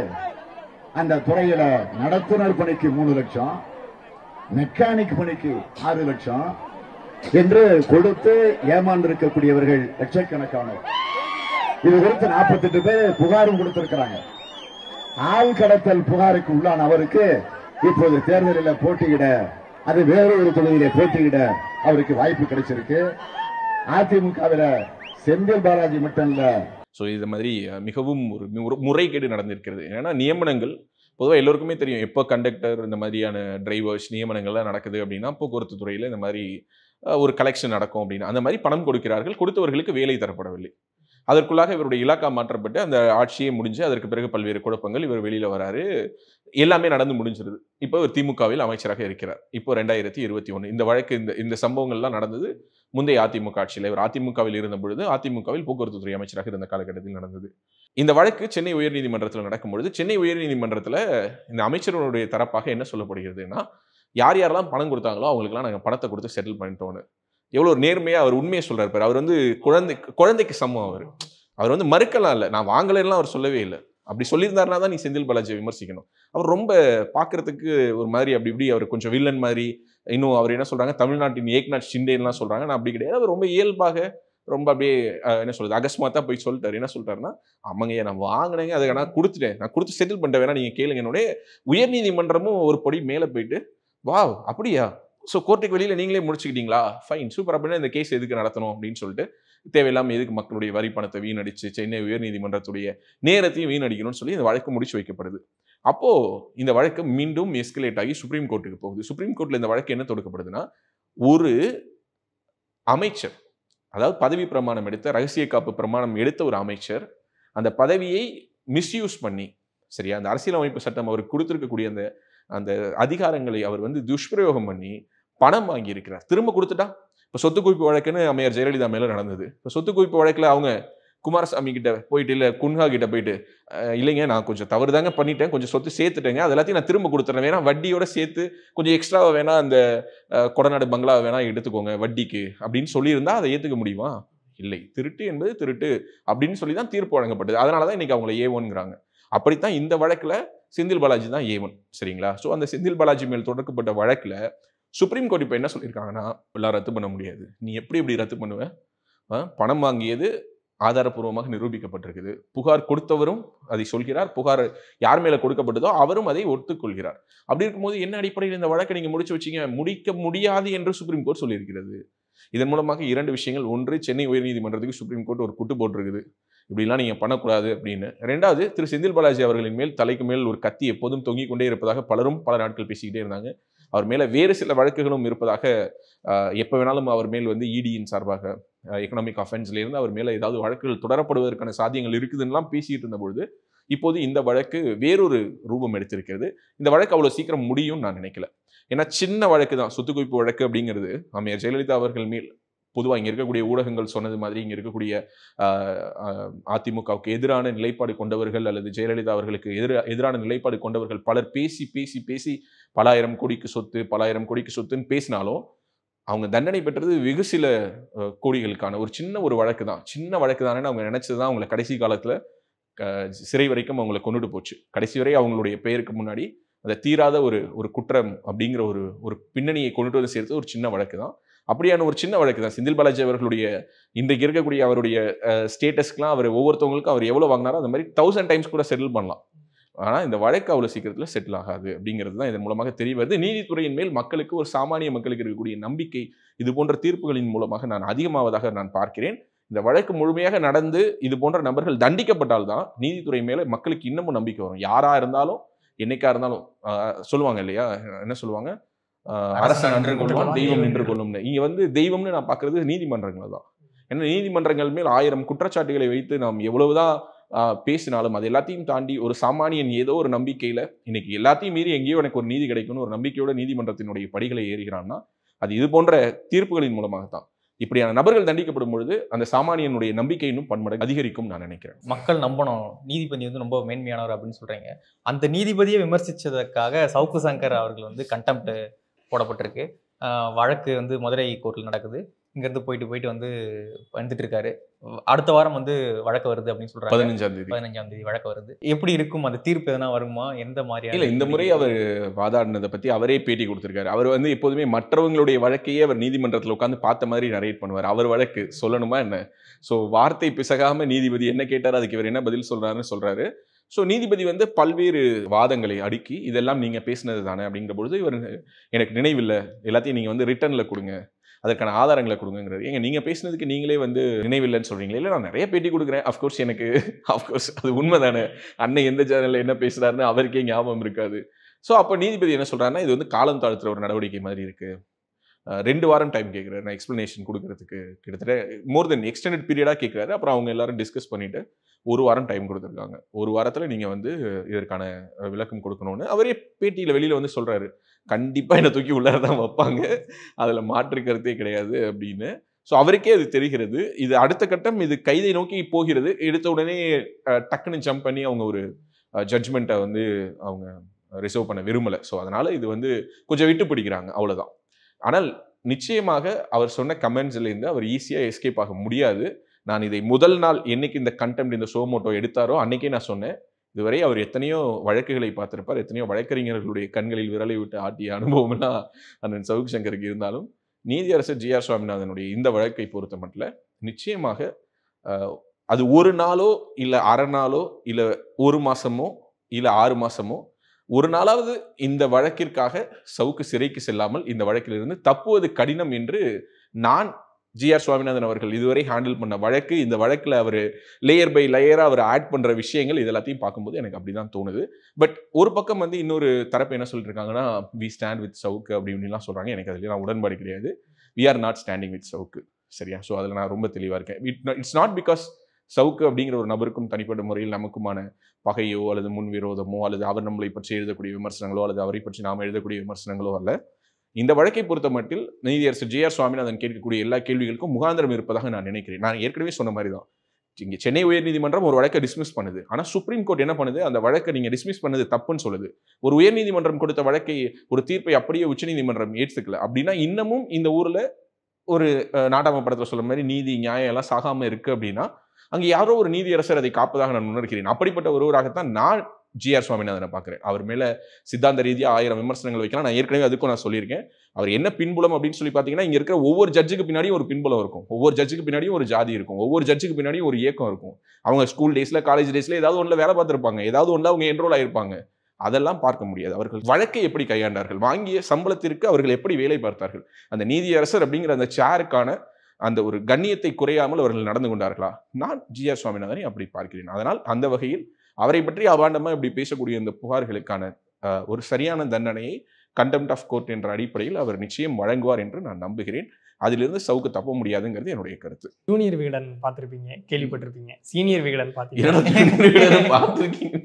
அந்த துறையில நடத்துனர் பணிக்கு மூணு லட்சம் மெக்கானிக் பணிக்கு ஆறு லட்சம் என்று கொடுத்து ஏமாந்திருக்கக்கூடியவர்கள் லட்சக்கணக்கானோர் இது குறித்து 48 பேர் புகாரும் கொடுத்திருக்கிறாங்க ஆள் கடத்தல் புகாருக்கு உள்ளான அவருக்கு இப்போது தேர்தலில் போட்டியிட அது வேறொரு தொகுதியில போட்டியிட அவருக்கு வாய்ப்பு கிடைச்சிருக்கு அதிமுகவில செந்தில் பாலாஜி மட்டும் இல்ல ஸோ இது மாதிரி அஹ், மிகவும் ஒரு மு- முறைகேடு நடந்திருக்கிறது ஏன்னா நியமனங்கள் பொதுவாக எல்லோருக்குமே தெரியும் எப்போ கண்டக்டர் இந்த மாதிரியான டிரைவர்ஸ் நியமனங்கள்லாம் நடக்குது அப்படின்னா போக்குவரத்து துறையில் இந்த மாதிரி அஹ், ஒரு கலெக்ஷன் நடக்கும் அப்படின்னு அந்த மாதிரி பணம் கொடுக்கிறார்கள் கொடுத்தவர்களுக்கு வேலை தரப்படவில்லை அதற்குள்ளாக இவருடைய இலாக்கா மாற்றப்பட்டு அந்த ஆட்சியே முடிஞ்சு அதற்கு பிறகு பல்வேறு குழப்பங்கள் இவர் வெளியில வராரு எல்லாமே நடந்து முடிஞ்சிருது இப்போ இவர் திமுகவில் அமைச்சராக இருக்கிறார் இப்போ ரெண்டாயிரத்தி இருபத்தி ஒன்று இந்த வழக்கு இந்த இந்த சம்பவங்கள்லாம் நடந்தது முந்தைய அதிமுக ஆட்சியில் இவர் அதிமுகவில் இருந்த பொழுது அதிமுகவில் போக்குவரத்து துறை அமைச்சராக இருந்த காலகட்டத்தில் நடந்தது இந்த வழக்கு சென்னை உயர்நீதிமன்றத்தில் நடக்கும்பொழுது சென்னை உயர்நீதிமன்றத்தில் இந்த அமைச்சர்களுடைய தரப்பாக என்ன சொல்லப்படுகிறதுனா யார் யாரெல்லாம் பணம் கொடுத்தாங்களோ அவங்களுக்குலாம் நாங்கள் பணத்தை கொடுத்து செட்டில் பண்ணிட்டோன்னு எவ்வளோ நேர்மையாக அவர் உண்மையை சொல்றாரு பாரு அவர் வந்து குழந்தை குழந்தைக்கு சமம் அவர் அவர் வந்து மறுக்கலாம் இல்லை நான் வாங்கலைன்னா அவர் சொல்லவே இல்லை அப்படி சொல்லியிருந்தாருனா தான் நீ செந்தில் பாலாஜியை விமர்சிக்கணும் அவர் ரொம்ப பார்க்கறதுக்கு ஒரு மாதிரி அப்படி இப்படி அவர் கொஞ்சம் வில்லன் மாதிரி இன்னும் அவர் என்ன சொல்றாங்க தமிழ்நாட்டின் ஏக்நாத் ஷிண்டேன்லாம் சொல்றாங்க நான் அப்படி கிடையாது அவர் ரொம்ப இயல்பாக ரொம்ப அப்படியே அஹ், என்ன சொல்றது அகஸ்மாத்தா போய் சொல்லிட்டாரு என்ன சொல்லிட்டாருன்னா ஆமாங்க நான் வாங்கினேங்க அதுக்கு நான் கொடுத்துட்டேன் நான் கொடுத்து செட்டில் பண்ணிட்டேன் வேணா நீங்க கேளுங்க என்னுடைய உயர்நீதிமன்றமும் ஒரு படி மேலே போயிட்டு வாவ் அப்படியா ஸோ கோர்ட்டுக்கு வெளியில நீங்களே முடிச்சுக்கிட்டீங்களா ஃபைன் சூப்பர் அப்படின்னா இந்த கேஸ் எதுக்கு நடத்தணும் அப்படின்னு சொல்லிட்டு தேவையில்லாம எதுக்கு மக்களுடைய வரி பணத்தை வீணடிச்சு சென்னை உயர்நீதிமன்றத்துடைய நேரத்தையும் வீணடிக்கணும்னு சொல்லி இந்த வழக்கு முடிச்சு வைக்கப்படுது அப்போ இந்த வழக்கு மீண்டும் எஸ்கலேட் ஆகி சுப்ரீம் கோர்ட்டுக்கு போகுது சுப்ரீம் கோர்ட்ல இந்த வழக்கு என்ன தொடுக்கப்படுதுன்னா ஒரு அமைச்சர் அதாவது பதவி பிரமாணம் எடுத்த ரகசிய காப்பு பிரமாணம் எடுத்த ஒரு அமைச்சர் அந்த பதவியை மிஸ்யூஸ் பண்ணி சரியா அந்த அரசியலமைப்பு சட்டம் அவருக்கு கொடுத்திருக்கக்கூடிய அந்த அந்த அதிகாரங்களை அவர் வந்து துஷ்பிரயோகம் பண்ணி பணம் வாங்கி இருக்கிறார் திரும்ப கொடுத்துட்டா இப்போ சொத்து குவிப்பு வழக்குன்னு அம்மையார் ஜெயலலிதா மேல நடந்தது இப்போ சொத்து குவிப்பு வழக்குல அவங்க குமாரசாமி கிட்ட போயிட்டு இல்ல குன்ஹா கிட்ட போயிட்டு "அஹ், இல்லைங்க நான் கொஞ்சம் தவறுதாங்க பண்ணிட்டேன் கொஞ்சம் சொத்து சேர்த்துட்டேங்க அது எல்லாத்தையும் நான் திரும்ப கொடுத்துறேன் வேணா வட்டியோட சேர்த்து கொஞ்சம் எக்ஸ்ட்ராவா வேணா அந்த அஹ், கொடநாடு பங்களா வேணா எடுத்துக்கோங்க வட்டிக்கு அப்படின்னு சொல்லியிருந்தா அதை ஏத்துக்க முடியுமா இல்லை திருட்டு என்பது திருட்டு அப்படின்னு சொல்லி தான் தீர்ப்பு வழங்கப்பட்டது அதனால தான் இன்னைக்கு அவங்கள ஏ ஒன்ங்கிறாங்க அப்படித்தான் இந்த வழக்குல செந்தில் பாலாஜி தான் ஏ ஒன் சரிங்களா ஸோ அந்த செந்தில் பாலாஜி மேல் தொடக்கப்பட்ட வழக்குல சுப்ரீம் கோர்ட் இப்போ என்ன சொல்லியிருக்காங்கன்னா எல்லாம் ரத்து பண்ண முடியாது நீ எப்படி எப்படி ரத்து பண்ணுவ ஆ, பணம் வாங்கியது ஆதாரப்பூர்வமாக நிரூபிக்கப்பட்டிருக்குது புகார் கொடுத்தவரும் அதை சொல்கிறார் புகார் யார் மேல கொடுக்கப்பட்டதோ அவரும் அதை ஒத்துக்கொள்கிறார் அப்படி இருக்கும்போது என்ன அடிப்படையில் இந்த வழக்கை நீங்க முடிச்சு வச்சீங்க முடிக்க முடியாது என்று சுப்ரீம் கோர்ட் சொல்லியிருக்கிறது இதன் மூலமாக இரண்டு விஷயங்கள் ஒன்று சென்னை உயர்நீதிமன்றத்துக்கு சுப்ரீம் கோர்ட் ஒரு குட்டு போட்டிருக்குது இப்படிலாம் நீங்க பண்ணக்கூடாது அப்படின்னு ரெண்டாவது திரு செந்தில் பாலாஜி அவர்களின் மேல் தலைக்கு மேல் ஒரு கத்தி எப்போதும் தொங்கிக் கொண்டே இருப்பதாக பலரும் பல நாட்கள் பேசிக்கிட்டே இருந்தாங்க அவர் மேல வேறு சில வழக்குகளும் இருப்பதாக ஆஹ், எப்ப வேணாலும் அவர் மேல் வந்து இடியின் சார்பாக எக்கனாமிக் அஃபென்ஸ்ல இருந்து அவர் மேல ஏதாவது வழக்குகள் தொடரப்படுவதற்கான சாத்தியங்கள் இருக்குதுன்னெலாம் பேசிட்டு இருந்த பொழுது இப்போது இந்த வழக்கு வேறொரு ரூபம் எடுத்திருக்கிறது இந்த வழக்கு அவ்வளவு சீக்கிரம் முடியும் நான் நினைக்கல ஏன்னா சின்ன வழக்கு தான் சொத்து குவிப்பு வழக்கு அப்படிங்கிறது அம்மையார் ஜெயலலிதா அவர்கள் மேல் பொதுவாக இங்கே இருக்கக்கூடிய ஊடகங்கள் சொன்னது மாதிரி இங்கே இருக்கக்கூடிய ஆஹ், ஆஹ், அதிமுகவுக்கு எதிரான நிலைப்பாடு கொண்டவர்கள் அல்லது ஜெயலலிதா அவர்களுக்கு எதிர எதிரான நிலைப்பாடு கொண்டவர்கள் பலர் பேசி பேசி பேசி பலாயிரம் கோடிக்கு சொத்து பலாயிரம் கோடிக்கு சொத்துன்னு பேசினாலும் அவங்க தண்டனை பெற்றது வெகு சில அஹ், கோடிகளுக்கான ஒரு சின்ன ஒரு வழக்கு தான் சின்ன வழக்கு தானே அவங்க நினைச்சது தான் அவங்களை கடைசி காலத்தில் சிறை வரைக்கும் அவங்களை கொண்டுட்டு போச்சு கடைசி வரை அவங்களுடைய பெயருக்கு முன்னாடி அந்த தீராத ஒரு ஒரு குற்றம் அப்படிங்கிற ஒரு ஒரு பின்னணியை கொண்டுட்டு வந்து சேர்த்து ஒரு சின்ன வழக்கு தான் அப்படியான ஒரு சின்ன வழக்கு தான் செந்தில் பாலாஜி அவர்களுடைய இன்றைக்கு இருக்கக்கூடிய அவருடைய ஸ்டேட்டஸ்க்குலாம் அவர் ஒவ்வொருத்தவங்களுக்கும் அவர் எவ்வளோ வாங்கினாரோ அந்த மாதிரி தௌசண்ட் டைம்ஸ் கூட செட்டில் பண்ணலாம் ஆனால் இந்த வழக்கு அவ்வளோ சீக்கிரத்தில் செட்டில் ஆகாது அப்படிங்கிறது தான் இதன் மூலமாக தெரிய வருது நீதித்துறையின் மேல் மக்களுக்கு ஒரு சாமானிய மக்களுக்கு இருக்கக்கூடிய நம்பிக்கை இது போன்ற தீர்ப்புகளின் மூலமாக நான் அதிகமாவதாக நான் பார்க்கிறேன் இந்த வழக்கு முழுமையாக நடந்து இது போன்ற நபர்கள் தண்டிக்கப்பட்டால்தான் நீதித்துறை மேலே மக்களுக்கு இன்னமும் நம்பிக்கை வரும் யாரா இருந்தாலும் என்னைக்கா இருந்தாலும் ஆஹ், சொல்லுவாங்க இல்லையா என்ன சொல்லுவாங்க ஆஹ், அரசன் நின்று கொள்வான் தெய்வம் நின்று கொள்ளும்னு இங்க வந்து தெய்வம்னு நான் பார்க்கிறது நீதிமன்றங்கள் தான் ஏன்னா நீதிமன்றங்கள் மேல் ஆயிரம் குற்றச்சாட்டுகளை வைத்து நாம் எவ்வளவுதான் ஆஹ், பேசினாலும் அது எல்லாத்தையும் தாண்டி ஒரு சாமானியன் ஏதோ ஒரு நம்பிக்கையில இன்னைக்கு எல்லாத்தையும் மீறி எங்கேயோ எனக்கு ஒரு நீதி கிடைக்கும்னு ஒரு நம்பிக்கையோட நீதிமன்றத்தினுடைய படிகளை ஏறுகிறான்னா அது இது போன்ற தீர்ப்புகளின் மூலமாக தான் இப்படியான நபர்கள் தண்டிக்கப்படும் பொழுது அந்த சாமானியனுடைய நம்பிக்கை இன்னும் பன்மடங்கு அதிகரிக்கும் நான் நினைக்கிறேன் மக்கள் நம்பணும் நீதிபதி வந்து ரொம்ப மேன்மையானவர் அப்படின்னு சொல்றீங்க அந்த நீதிபதியை விமர்சிச்சதற்காக சவுக்கு சங்கர் அவர்கள் வந்து கண்டெம்ட் போடப்பட்டிருக்கு ஆஹ் வழக்கு வந்து மதுரை கோர்ட்டில் நடக்குது இங்கேருந்து போயிட்டு போயிட்டு வந்து வந்துட்டு இருக்காரு அடுத்த வாரம் வந்து வழக்கு வருது அப்படின்னு சொல்றாங்க பதினஞ்சாம் தேதி பதினஞ்சாம் தேதி வழக்கு வருது எப்படி இருக்கும் அந்த தீர்ப்பு எதனா வருமா எந்த மாதிரியான இல்ல இந்த முறை அவர் வாதாடினதை பத்தி அவரே பேட்டி கொடுத்திருக்காரு அவர் வந்து எப்போதுமே மற்றவங்களுடைய வழக்கையே அவர் நீதிமன்றத்தில் உட்காந்து பார்த்த மாதிரி நரேட் பண்ணுவார் அவர் வழக்கு சொல்லணுமா என்ன ஸோ வார்த்தை பிசகாம நீதிபதி என்ன கேட்டார் அதுக்கு இவர் என்ன பதில் சொல்றாருன்னு சொல்றாரு ஸோ நீதிபதி வந்து பல்வேறு வாதங்களை அடுக்கி இதெல்லாம் நீங்க பேசினது தானே அப்படிங்கிற பொழுது இவர் எனக்கு நினைவில்லை எல்லாத்தையும் நீங்க வந்து ரிட்டர்ன்ல கொடுங்க அதற்கான ஆதாரங்களை கொடுங்கிறது ஏங்க நீங்க பேசினதுக்கு நீங்களே வந்து நினைவில்லைன்னு சொல்றீங்களே இல்லை நான் நிறைய பேட்டி கொடுக்குறேன் அஃப்கோர்ஸ் எனக்கு அஃப்கோர்ஸ் அது உண்மை தானே அண்ணன் எந்த சேனல்ல என்ன பேசுறாருன்னு அவருக்கே ஞாபகம் இருக்காது ஸோ அப்போ நீதிபதி என்ன சொல்றாருன்னா இது வந்து காலம் தாழ்த்துற ஒரு நடவடிக்கை மாதிரி இருக்கு அஹ் ரெண்டு வாரம் டைம் கேட்குறாரு நான் எக்ஸ்ப்ளனேஷன் கொடுக்கறதுக்கு கிட்டத்தட்ட மோர் தென் எக்ஸ்டெண்டட் பீரியடாக கேட்குறாரு அப்புறம் அவங்க எல்லாரும் டிஸ்கஸ் பண்ணிட்டு ஒரு வாரம் டைம் கொடுத்துருக்காங்க ஒரு வாரத்தில் நீங்கள் வந்து இதற்கான அஹ், விளக்கம் கொடுக்கணும்னு அவரே பேட்டியில் வெளியில் வந்து சொல்கிறாரு கண்டிப்பாக என்னை தூக்கி உள்ளார தான் வைப்பாங்க அதில் மாற்று கருத்தே கிடையாது அப்படின்னு ஸோ அவருக்கே அது தெரிகிறது இது அடுத்த கட்டம் இது கைதை நோக்கி போகிறது எடுத்த உடனே அஹ், டக்குன்னு ஜம்ப் பண்ணி அவங்க ஒரு ஜட்ஜ்மெண்ட்டை வந்து அவங்க ரிசர்வ் பண்ண விரும்பலை ஸோ அதனால் இது வந்து கொஞ்சம் விட்டு பிடிக்கிறாங்க அவ்வளோதான் ஆனால் நிச்சயமாக அவர் சொன்ன கமெண்ட்ஸ்லேருந்து அவர் ஈஸியாக எஸ்கேப் ஆக முடியாது நான் இதை முதல் நாள் என்னைக்கு இந்த கண்டெம்ட் இந்த சோமோட்டோ எடுத்தாரோ அன்னைக்கே நான் சொன்னேன் இதுவரை அவர் எத்தனையோ வழக்குகளை பார்த்திருப்பார் எத்தனையோ வழக்கறிஞர்களுடைய கண்களில் விரலை விட்டு ஆட்டிய அனுபவம்லாம் அண்ணன் சவுக் சங்கருக்கு இருந்தாலும் நீதியரசர் ஜி ஆர் சுவாமிநாதனுடைய இந்த வழக்கை பொறுத்த மட்டும் நிச்சயமாக அஹ், அது ஒரு நாளோ இல்லை அரை நாளோ இல்லை ஒரு மாசமோ இல்லை ஆறு மாசமோ ஒரு நாளாவது இந்த வழக்கிற்காக சவுக்கு சிறைக்கு செல்லாமல் இந்த வழக்கிலிருந்து தப்புவது கடினம் என்று நான் ஜி ஆர் சுவாமிநாதன் அவர்கள் இதுவரை ஹேண்டில் பண்ண வழக்கு இந்த வழக்கில் அவர் லேயர் பை லேயராக அவர் ஆட் பண்ணுற விஷயங்கள் இது எல்லாத்தையும் பார்க்கும்போது எனக்கு அப்படி தான் தோணுது பட் ஒரு பக்கம் வந்து இன்னொரு தரப்பு என்ன சொல்லிட்டு இருக்காங்கன்னா வி ஸ்டாண்ட் வித் சவுக்கு அப்படி இப்படின்லாம் சொல்கிறாங்க எனக்கு அதில் நான் உடன்பாடு கிடையாது we are not standing with Savukku சரியா ஸோ அதில் நான் ரொம்ப தெளிவாக இருக்கேன் it it's not because Savukku அப்படிங்கிற ஒரு நபருக்கும் தனிப்பட்ட முறையில் நமக்குமான பகையோ அல்லது முன் விரோதமோ அல்லது அவர் நம்மளை பற்றி எழுதக்கூடிய விமர்சனங்களோ அல்லது அவரை பற்றி நாம் எழுதக்கூடிய விமர்சனங்களோ அல்ல இந்த வழக்கை பொறுத்த மட்டில் நீதியரசர் ஜே ஆர் சுவாமிநாதன் கேட்கக்கூடிய எல்லா கேள்விகளுக்கும் முகாந்திரம் இருப்பதாக நான் நினைக்கிறேன் நான் ஏற்கனவே சொன்ன மாதிரி தான் இங்கே சென்னை உயர்நீதிமன்றம் ஒரு வழக்கை டிஸ்மிஸ் பண்ணுது ஆனால் சுப்ரீம் கோர்ட் என்ன பண்ணுது அந்த வழக்கை நீங்கள் டிஸ்மிஸ் பண்ணது தப்புன்னு சொல்லுது ஒரு உயர்நீதிமன்றம் கொடுத்த வழக்கை ஒரு தீர்ப்பை அப்படியே உச்சநீதிமன்றம் ஏற்றுக்கல அப்படின்னா இன்னமும் இந்த ஊரில் ஒரு அஹ், நாட்டாம படத்தில் சொல்ல மாதிரி நீதி நியாயம் எல்லாம் சாகாம இருக்கு அப்படின்னா அங்கே யாரோ ஒரு நீதியரசர் அதை காப்பதாக நான் உணர்கிறேன் அப்படிப்பட்ட ஒருவராகத்தான் நான் ஜி ஆர் சுவாமிநாதனை பார்க்குறேன் அவர் மேலே சித்தாந்த ரீதியாக ஆயிரம் விமர்சனங்கள் வைக்கலாம் நான் ஏற்கனவே அதுக்கும் நான் சொல்லியிருக்கேன் அவர் என்ன பின்புலம் அப்படின்னு சொல்லி பார்த்தீங்கன்னா இங்கே இருக்கிற ஒவ்வொரு ஜட்ஜுக்கு பின்னாடியும் ஒரு பின்புலம் இருக்கும் ஒவ்வொரு ஜட்ஜுக்கு பின்னாடியும் ஒரு ஜாதி இருக்கும் ஒவ்வொரு ஜட்ஜுக்கு பின்னாடியும் ஒரு இயக்கம் இருக்கும் அவங்க ஸ்கூல் டேஸில் காலேஜ் டேஸில் ஏதாவது ஒன்றில் வேலை பார்த்துருப்பாங்க ஏதாவது ஒன்றில் அவங்க என்ரோல் ஆயிருப்பாங்க அதெல்லாம் பார்க்க முடியாது அவர்கள் வழக்கை எப்படி கையாண்டார்கள் வாங்கிய சம்பளத்திற்கு அவர்கள் எப்படி வேலை பார்த்தார்கள் அந்த நீதியரசர் அப்படிங்கிற அந்த சேருக்கான அந்த ஒரு கண்ணியத்தை குறையாமல் அவர்கள் நடந்து கொண்டார்களா நான் ஜி ஆர் சுவாமிநாதனை அப்படி பார்க்கிறேன் அதனால் அந்த வகையில் அவரை பற்றி அபாண்டமா இப்படி பேசக்கூடிய இந்த புகார்களுக்கான அஹ், ஒரு சரியான தண்டனையை கண்டெம்ட் ஆஃப் கோர்ட் என்ற அடிப்படையில் அவர் நிச்சயம் வழங்குவார் என்று நான் நம்புகிறேன் அதிலிருந்து சவுக்கு தப்ப முடியாதுங்கிறது என்னுடைய கருத்து ஜூனியர் விகடன் பார்த்திருப்பீங்க கேள்விப்பட்டிருப்பீங்க சீனியர் விகடன் என்னடா பார்த்தீங்கன்னா பார்த்திருக்கீங்க?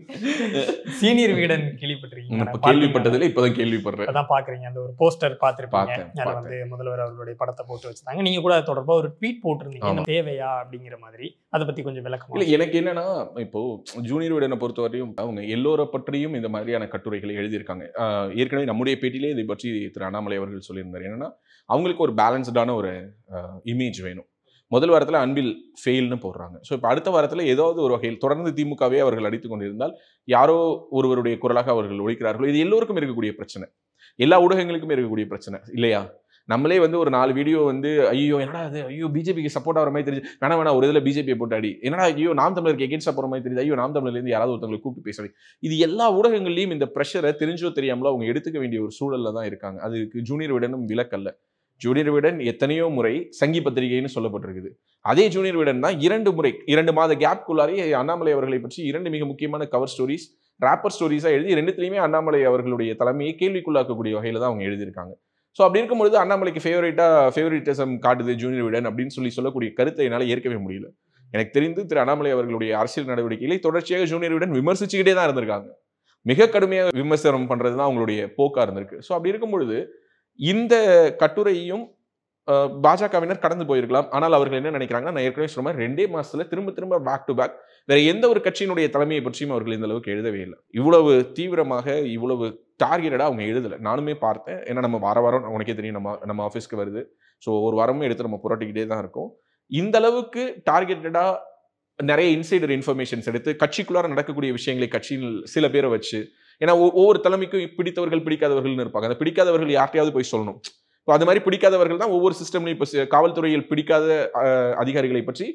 சீனியர் விகடன் கேள்விப்பட்டிருக்கீங்க இப்ப கேள்விப்பட்டதுல இப்பதான் கேள்விப்படுறேன் அதான் பாக்குறீங்க அந்த ஒரு போஸ்டர் பார்த்திருப்பீங்க பார்த்தேன், அதுல பார்த்தேன். வந்து முதல்வர் அவர்களுடைய படத்தை போட்டு வச்சிருந்தாங்க நீங்க கூட அது தொடர்பா ஒரு ட்வீட் போட்டிருந்தீங்க ஆமா. இந்த தேவையா அப்படிங்கிற மாதிரி அதை பத்தி கொஞ்சம் இல்ல விளக்கமா எனக்கு என்னன்னா இப்போ ஜூனியர் விடனை பொறுத்தவரையும் அவங்க எல்லோரை பற்றியும் இந்த மாதிரியான கட்டுரைகளை எழுதியிருக்காங்க ஆஹ் ஏற்கனவே நம்முடைய பேட்டியிலே இதை பற்றி திரு அண்ணாமலை அவர்கள் சொல்லியிருந்தார் என்னன்னா அவங்களுக்கு ஒரு பேலன்ஸ்டான ஒரு இமேஜ் வேணும் முதல் வாரத்தில் அன்பில் ஃபெயில்னு போடுறாங்க ஸோ இப்போ அடுத்த வாரத்தில் ஏதாவது ஒரு வகையில் தொடர்ந்து திமுகவே அவர்கள் அடித்து கொண்டிருந்தால் யாரோ ஒருவருடைய குரலாக அவர்கள் ஒழிக்கிறார்களோ இது எல்லோருக்கும் இருக்கக்கூடிய பிரச்சனை எல்லா ஊடகங்களுக்கும் இருக்கக்கூடிய பிரச்சனை இல்லையா நம்மளே வந்து ஒரு நாலு வீடியோ வந்து ஐயோ என்னடா அது ஐயோ பிஜேபிக்கு சப்போர்ட் ஆகிற மாதிரி தெரியுது வேணா வேணா ஒரு இதில் பிஜேபியை போட்டு அடி என்னடா ஐயோ நாம் தமிழருக்கு எகேன்ஸ்டாக போகிற மாதிரி தெரியுது ஐயோ நாம் தமிழ்லேருந்து யாராவது ஒருத்தவங்களை கூப்பிட்டு பேசுறது இது எல்லா ஊடகங்கள்லையும் இந்த ப்ரெஷரை தெரிஞ்சோ தெரியாமலோ அவங்க எடுத்துக்க வேண்டிய ஒரு சூழல்ல தான் இருக்காங்க அதுக்கு ஜூனியர் விடனும் விலக்கல்ல ஜூனியர் விடன் எத்தனையோ முறை சங்கி பத்திரிகைன்னு சொல்லப்பட்டிருக்குது அதே ஜூனியர் விடன் தான் இரண்டு முறை இரண்டு மாத கேப்குள்ளாரே அண்ணாமலை அவர்களை பற்றி இரண்டு மிக முக்கியமான கவர் ஸ்டோரிஸ் ராப்பர் ஸ்டோரிஸாக எழுதி ரெண்டுத்துலையுமே அண்ணாமலை அவர்களுடைய தலைமையை கேள்விக்குள்ளாக்கக்கூடிய வகையில் தான் அவங்க எழுதியிருக்காங்க ஸோ அப்படி இருக்கும்பொழுது அண்ணாமலைக்கு ஃபேவரேட்டாக ஃபேவரட்டிசம் காட்டுது ஜூனியர் விடன் அப்படின்னு சொல்லி சொல்லக்கூடிய கருத்தை என்னால் ஏற்கவே முடியல எனக்கு தெரிந்து திரு அண்ணாமலை அவர்களுடைய அரசியல் நடவடிக்கைகளை தொடர்ச்சியாக ஜூனியர் விடன் விமர்சிச்சுக்கிட்டே தான் இருந்திருக்காங்க மிக கடுமையாக விமர்சனம் பண்ணுறது தான் அவங்களுடைய போக்காக இருந்திருக்கு ஸோ அப்படி இருக்கும் பொழுது இந்த கட்டுரையும் அஹ், பாஜகவினர் கடந்து போயிருக்கலாம் ஆனால் அவர்கள் என்ன நினைக்கிறாங்கன்னா நான் ஏற்கனவே சொன்ன மாதிரி ரெண்டே மாசத்துல திரும்ப திரும்ப பேக் டு பேக் வேற எந்த ஒரு கட்சியினுடைய தலைமையை பற்றியும் அவர்கள் இந்த அளவுக்கு எழுதவே இல்லை இவ்வளவு தீவிரமாக இவ்வளவு டார்கெட்டடாக அவங்க எழுதலை நானுமே பார்த்தேன் ஏன்னா நம்ம வார வாரம் உனக்கே தெரியும் நம்ம நம்ம ஆஃபீஸ்க்கு வருது ஸோ ஒரு வாரமும் எடுத்து நம்ம புரட்டிக்கிட்டே தான் இருக்கோம் இந்த அளவுக்கு டார்கெட்டடாக நிறைய இன்சைடர் இன்ஃபர்மேஷன்ஸ் எடுத்து கட்சிக்குள்ளார நடக்கக்கூடிய விஷயங்களை கட்சியில் சில பேரை வச்சு ஏன்னா ஒ- ஒவ்வொரு தலைமைக்கும் பிடித்தவர்கள் பிடிக்காதவர்கள்னு இருப்பாங்க அந்த பிடிக்காதவர்கள் யார்ட்டையாவது போய் சொல்லணும் இப்போ அது மாதிரி பிடிக்காதவர்கள் தான் ஒவ்வொரு சிஸ்டம்லையும் இப்போ சி- காவல்துறையில் பிடிக்காத அஹ், அதிகாரிகளை பற்றி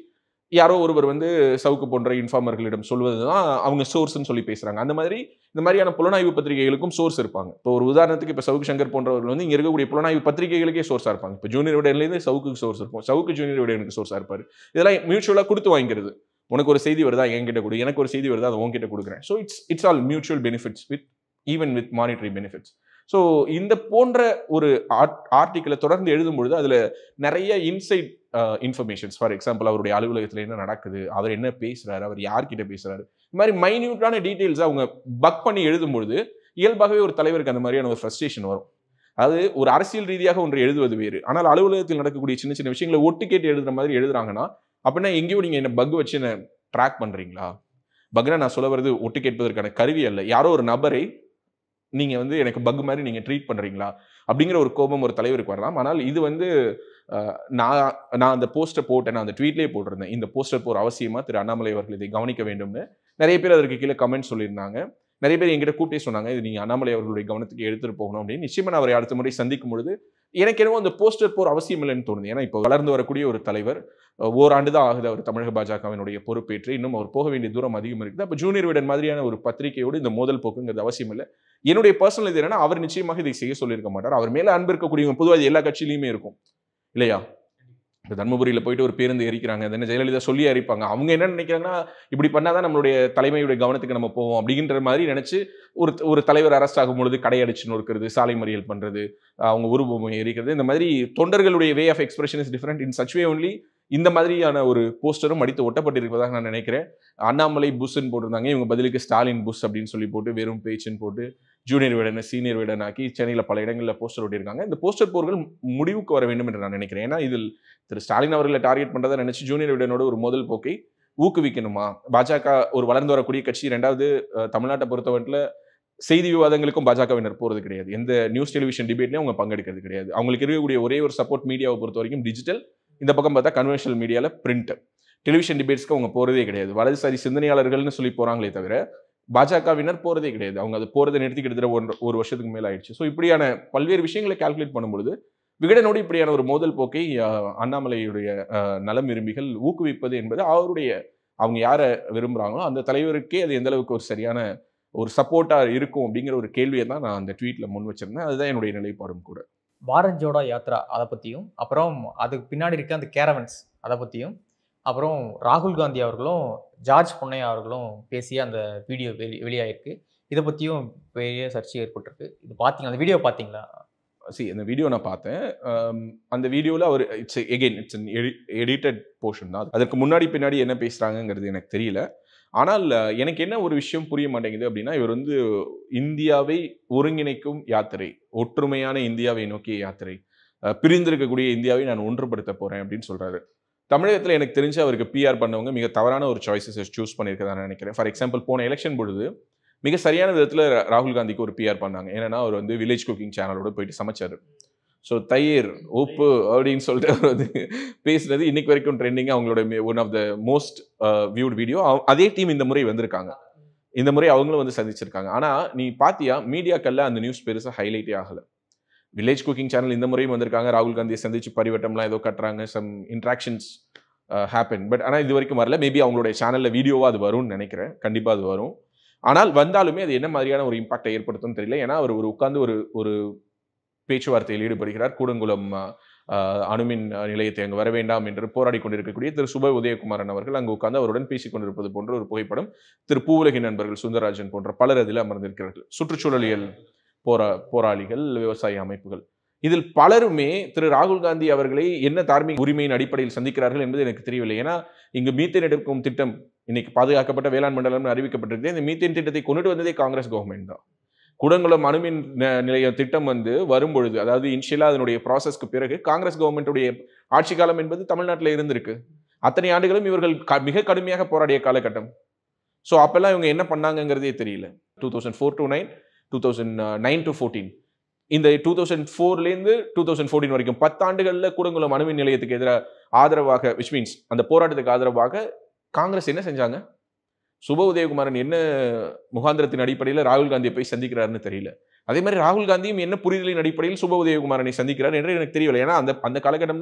யாரோ ஒருவர் வந்து சவுக்கு போன்ற இன்ஃபார்மர்களிடம் சொல்வது தான் அவங்க சோர்ஸ்னு சொல்லி பேசுறாங்க அந்த மாதிரி இந்த மாதிரியான புலனாய்வு பத்திரிகைகளுக்கும் சோர்ஸ் இருப்பாங்க இப்போ ஒரு உதாரணத்துக்கு இப்போ சவுக்கு சங்கர் போன்றவர்கள் வந்து இங்க இருக்கக்கூடிய புலனாய்வு பத்திரிகைகளுக்கே சோர்ஸா இருப்பாங்க இப்போ ஜூனியர் விடன்லேருந்து சவுக்கு சோர்ஸ் இருக்கும் சவுக்கு ஜூனியர் விடனுக்கு சோர்ஸா இருப்பாரு இதெல்லாம் மியூச்சுவலாக கொடுத்து வாங்கிக்கிறது உனக்கு ஒரு செய்தி வருதா என்கிட்ட கொடு எனக்கு ஒரு செய்தி வருதா அதை உன்கிட்ட கொடுக்குறேன் so it's it's all mutual benefits with even with monetary benefits so இந்த போன்ற ஒரு ஆர்டிக்கிளை தொடர்ந்து எழுதும் பொழுது அதில் நிறைய இன்சைட் இன்ஃபர்மேஷன்ஸ் ஃபார் எக்ஸாம்பிள் அவருடைய அலுவலகத்தில் என்ன நடக்குது அவர் என்ன பேசுறாரு அவர் யார்கிட்ட பேசுறாரு இந்த மாதிரி மைன்யூட்டான டீட்டெயில்ஸ் அவங்க பக் பண்ணி எழுதும் பொழுது இயல்பாகவே ஒரு தலைவருக்கு அந்த மாதிரியான ஒரு ஃப்ரஸ்ட்ரேஷன் வரும் அது ஒரு அரசியல் ரீதியாக ஒன்று எழுதுவது வேறு ஆனால் அலுவலகத்தில் நடக்கக்கூடிய சின்ன சின்ன விஷயங்களை ஒட்டு கேட்டு எழுதுற மாதிரி எழுதுறாங்கன்னா அப்படின்னா எங்கேயோ நீங்க என்ன பக் வச்சு என்ன ட்ராக் பண்றீங்களா பக்னா நான் சொல்ல வர்றது ஒட்டு கேட்பதற்கான கருவி அல்ல யாரோ ஒரு நபரை நீங்க வந்து எனக்கு பக் மாதிரி நீங்க ட்ரீட் பண்றீங்களா அப்படிங்கிற ஒரு கோபம் ஒரு தலைவருக்கு வரலாம் ஆனால் இது வந்து அஹ், நான் நான் அந்த போஸ்டர் போட்டேன் நான் அந்த ட்வீட்லேயே போட்டிருந்தேன் இந்த போஸ்டர் போர் அவசியமா திரு அண்ணாமலை அவர்கள் இதை கவனிக்க வேண்டும்னு நிறைய பேர் அதற்கு கீழே கமெண்ட் சொல்லியிருந்தாங்க நிறைய பேர் என்கிட்ட கூப்பிட்டே சொன்னாங்க இது நீங்க அண்ணாமலை அவர்களுடைய கவனத்துக்கு எடுத்துட்டு போகணும் அப்படின்னு நிச்சயமா நான் அவரை அடுத்த முறை சந்திக்கும் பொழுது எனக்கு என்னவோ அந்த போஸ்டர் போர் அவசியம் இல்லைன்னு தோணுது ஏன்னா இப்போ வளர்ந்து வரக்கூடிய ஒரு தலைவர் அஹ், ஓராண்டு தான் ஆகுது அவர் தமிழக பாஜகவினுடைய பொறுப்பேற்று இன்னும் அவர் போக வேண்டிய தூரம் அதிகம் இருக்குது அப்போ ஜூனியர் விடன் மாதிரியான ஒரு பத்திரிகையோடு இந்த மோதல் போக்குங்கிறது அவசியம் இல்லை என்னுடைய பர்சனல் இது என்னன்னா அவர் நிச்சயமாக இதை செய்ய சொல்லியிருக்க மாட்டார் அவர் மேல அன்பு இருக்கக்கூடியவங்க பொதுவாக இது எல்லா கட்சியிலையுமே இருக்கும் இல்லையா இப்போ தர்மபுரியில் போயிட்டு ஒரு பேருந்து எரிக்கிறாங்க அது என்ன ஜெயலலிதா சொல்லி எரிப்பாங்க அவங்க என்ன நினைக்கிறாங்கன்னா இப்படி பண்ணாதான் நம்மளுடைய தலைமையுடைய கவனத்துக்கு நம்ம போவோம் அப்படிங்கிற மாதிரி நினைச்சு ஒரு ஒரு தலைவர் அரெஸ்ட் ஆகும் பொழுது கடையடிச்சு நொறுக்கிறது சாலை மறியல் பண்றது அவங்க உருவம் எரிக்கிறது இந்த மாதிரி தொண்டர்களுடைய way of expression is different in such way only இந்த மாதிரியான ஒரு போஸ்டரும் அடித்து ஒட்டப்பட்டிருப்பதாக நான் நினைக்கிறேன் அண்ணாமலை புஷ்ன்னு போட்டிருந்தாங்க இவங்க பதிலுக்கு ஸ்டாலின் புஷ் அப்படின்னு சொல்லி போட்டு வெறும் பேச்சுன்னு போட்டு ஜூனியர் விடனை சீனியர் விடன் ஆக்கி சென்னையில் பல இடங்களில் போஸ்டர் ஒட்டியிருக்காங்க இந்த போஸ்டர் போர்கள் முடிவுக்கு வர வேண்டும் என்று நான் நினைக்கிறேன் ஏன்னா இதில் திரு ஸ்டாலின் அவர்களை டார்கெட் பண்ணுறதை நினைச்சு ஜூனியர் விடனோட ஒரு முதல் போக்கை ஊக்குவிக்கணுமா பாஜக ஒரு வளர்ந்து வரக்கூடிய கட்சி ரெண்டாவது அஹ், தமிழ்நாட்டை பொறுத்தவரையில் செய்தி விவாதங்களுக்கும் பாஜகவினர் போகிறது கிடையாது எந்த நியூஸ் டெலிவிஷன் டிபேட்லையும் அவங்க பங்கெடுக்கிறது கிடையாது அவங்களுக்கு இருக்கக்கூடிய ஒரே ஒரு சப்போர்ட் மீடியாவை பொறுத்த வரைக்கும் டிஜிட்டல் இந்த பக்கம் பார்த்தா கன்வென்ஷனல் மீடியாவில் பிரிண்ட் டெலிவிஷன் டிபேட்ஸ்க்கு அவங்க போகிறதே கிடையாது வலதுசாரி சிந்தனையாளர்கள்னு சொல்லி போகிறாங்களே தவிர பாஜகவினர் போகிறதே கிடையாது அவங்க அது போகிறதை நிறுத்தி கிட்டத்தட்ட ஒன்று ஒரு வருஷத்துக்கு மேலே ஆயிடுச்சு ஸோ இப்படியான பல்வேறு விஷயங்களை கால்குலேட் பண்ணும்பொழுது விகடனோடு இப்படியான ஒரு மோதல் போக்கை அஹ், அண்ணாமலையுடைய அஹ், நலம் விரும்பிகள் ஊக்குவிப்பது என்பது அவருடைய அவங்க யாரை விரும்புகிறாங்களோ அந்த தலைவருக்கே அது எந்த அளவுக்கு ஒரு சரியான ஒரு சப்போர்ட்டாக இருக்கும் அப்படிங்கிற ஒரு கேள்வியை தான் நான் அந்த ட்வீட்டில் முன் வச்சிருந்தேன் அதுதான் என்னுடைய நிலைப்பாடும் கூட பாரத் ஜோடோ யாத்ரா அதை பற்றியும் அப்புறம் அதுக்கு பின்னாடி இருக்க அந்த கேரவன்ஸ் அதை பற்றியும் அப்புறம் ராகுல் காந்தி அவர்களும் ஜார்ஜ் பொன்னையா அவர்களும் பேசிய அந்த வீடியோ வெளி வெளியாயிருக்கு இதை பற்றியும் பெரிய சர்ச்சை ஏற்பட்டிருக்கு இது பார்த்தீங்களா அந்த வீடியோ பார்த்தீங்களா சி அந்த வீடியோ நான் பார்த்தேன் Um, அந்த வீடியோவில் அவர் it's again it's edited portion தான் அதற்கு முன்னாடி பின்னாடி என்ன பேசுகிறாங்கங்கிறது எனக்கு தெரியல ஆனால் அஹ், எனக்கு என்ன ஒரு விஷயம் புரிய மாட்டேங்குது அப்படின்னா இவர் வந்து இந்தியாவை ஒருங்கிணைக்கும் யாத்திரை ஒற்றுமையான இந்தியாவை நோக்கிய யாத்திரை அஹ், பிரிந்திருக்கக்கூடிய இந்தியாவை நான் ஒன்றுபடுத்த போகிறேன் அப்படின்னு சொல்கிறாரு தமிழகத்தில் எனக்கு தெரிஞ்சு அவருக்கு பிஆர் பண்ணவங்க மிக தவறான ஒரு சாய்ஸஸ் சூஸ் பண்ணியிருக்கதா நான் நினைக்கிறேன் ஃபார் எக்ஸாம்பிள் போன எலெக்ஷன் பொழுது மிக சரியான விதத்தில் ராகுல் காந்திக்கு ஒரு பிஆர் பண்ணாங்க ஏன்னா அவர் வந்து வில்லேஜ் குக்கிங் சேனலோட போயிட்டு சமைச்சாரு ஸோ தயிர் உப்பு அப்படின்னு சொல்லிட்டு அவர் வந்து பேசுனது இன்னைக்கு வரைக்கும் ட்ரெண்டிங் அவங்களோட one of the most viewed video அதே டீம் இந்த முறை வந்திருக்காங்க இந்த முறை அவங்களும் வந்து சந்திச்சிருக்காங்க ஆனால் நீ பாத்தியா மீடியாக்கள்ல அந்த நியூஸ் பெருசாக ஹைலைட்டே ஆகலை வில்லேஜ் குக்கிங் சேனல் இந்த முறையும் வந்திருக்காங்க ராகுல் காந்தியை சந்திச்சு பரிவட்டம்லாம் ஏதோ கட்டுறாங்க சம் இன்ட்ராக்ஷன்ஸ் ஹேப்பன் பட் ஆனால் இது வரைக்கும் வரல மேபி அவங்களுடைய சேனலில் வீடியோவாக அது வரும்னு நினைக்கிறேன் கண்டிப்பாக அது வரும் ஆனால் வந்தாலுமே அது என்ன மாதிரியான ஒரு இம்பாக்டை ஏற்படுத்தும்னு தெரியல ஏன்னா அவர் ஒரு உட்கார்ந்து ஒரு ஒரு பேச்சுவார்த்தையில் ஈடுபடுகிறார் கூடங்குளம் அஹ், அணுமின் நிலையத்தை அங்கு வர வேண்டாம் என்று போராடி கொண்டிருக்கக்கூடிய திரு சுப உதயகுமாரன் அவர்கள் அங்கு உட்கார்ந்து அவருடன் பேசிக் கொண்டிருப்பது போன்ற ஒரு புகைப்படம் திரு பூவுலகின் நண்பர்கள் சுந்தரராஜன் போன்ற பலர் அதில் அமர்ந்திருக்கிறார்கள் சுற்றுச்சூழலியல் போரா போராளிகள் விவசாய அமைப்புகள் இதில் பலருமே திரு ராகுல் காந்தி அவர்களை என்ன தார்மீக உரிமையின் அடிப்படையில் சந்திக்கிறார்கள் என்பது எனக்கு தெரியவில்லை ஏன்னா இங்கு மீத்தேன் எடுக்கும் திட்டம் இன்னைக்கு பாதுகாக்கப்பட்ட வேளாண் மண்டலம் அறிவிக்கப்பட்டிருக்கு இந்த மீத்தேன் திட்டத்தை கொண்டுட்டு வந்ததே காங்கிரஸ் கவர்மெண்ட் தான் குடங்குளம் அணுமின் ந- நிலைய திட்டம் வந்து வரும்பொழுது அதாவது இனிஷியலா அதனுடைய ப்ராசஸ்க்கு பிறகு காங்கிரஸ் கவர்மெண்ட்டுடைய ஆட்சி காலம் என்பது தமிழ்நாட்டில் இருந்திருக்கு அத்தனை ஆண்டுகளும் இவர்கள் க- மிக கடுமையாக போராடிய காலகட்டம் ஸோ அப்பெல்லாம் இவங்க என்ன பண்ணாங்கங்கிறதே தெரியல two thousand four to nine two thousand nine to fourteen இந்த டூ தௌசண்ட் ஃபோர்லேருந்து டூ தௌசண்ட் ஃபோர்டீன் வரைக்கும் பத்தாண்டுகளில் கூடங்குளம் அணுமின் நிலையத்துக்கு எதிராக ஆதரவாக விச் மீன்ஸ் அந்த போராட்டத்துக்கு ஆதரவாக காங்கிரஸ் என்ன செஞ்சாங்க சுப உதயகுமாரன் என்ன முகாந்திரத்தின் அடிப்படையில் ராகுல் காந்தியை போய் சந்திக்கிறாருன்னு தெரியல அதே மாதிரி ராகுல் காந்தியும் என்ன புரிதலின் அடிப்படையில் சுப உதயகுமாரனை சந்திக்கிறார் என்று எனக்கு தெரியவில்லை ஏன்னா அந்த அந்த காலகட்டம் தான்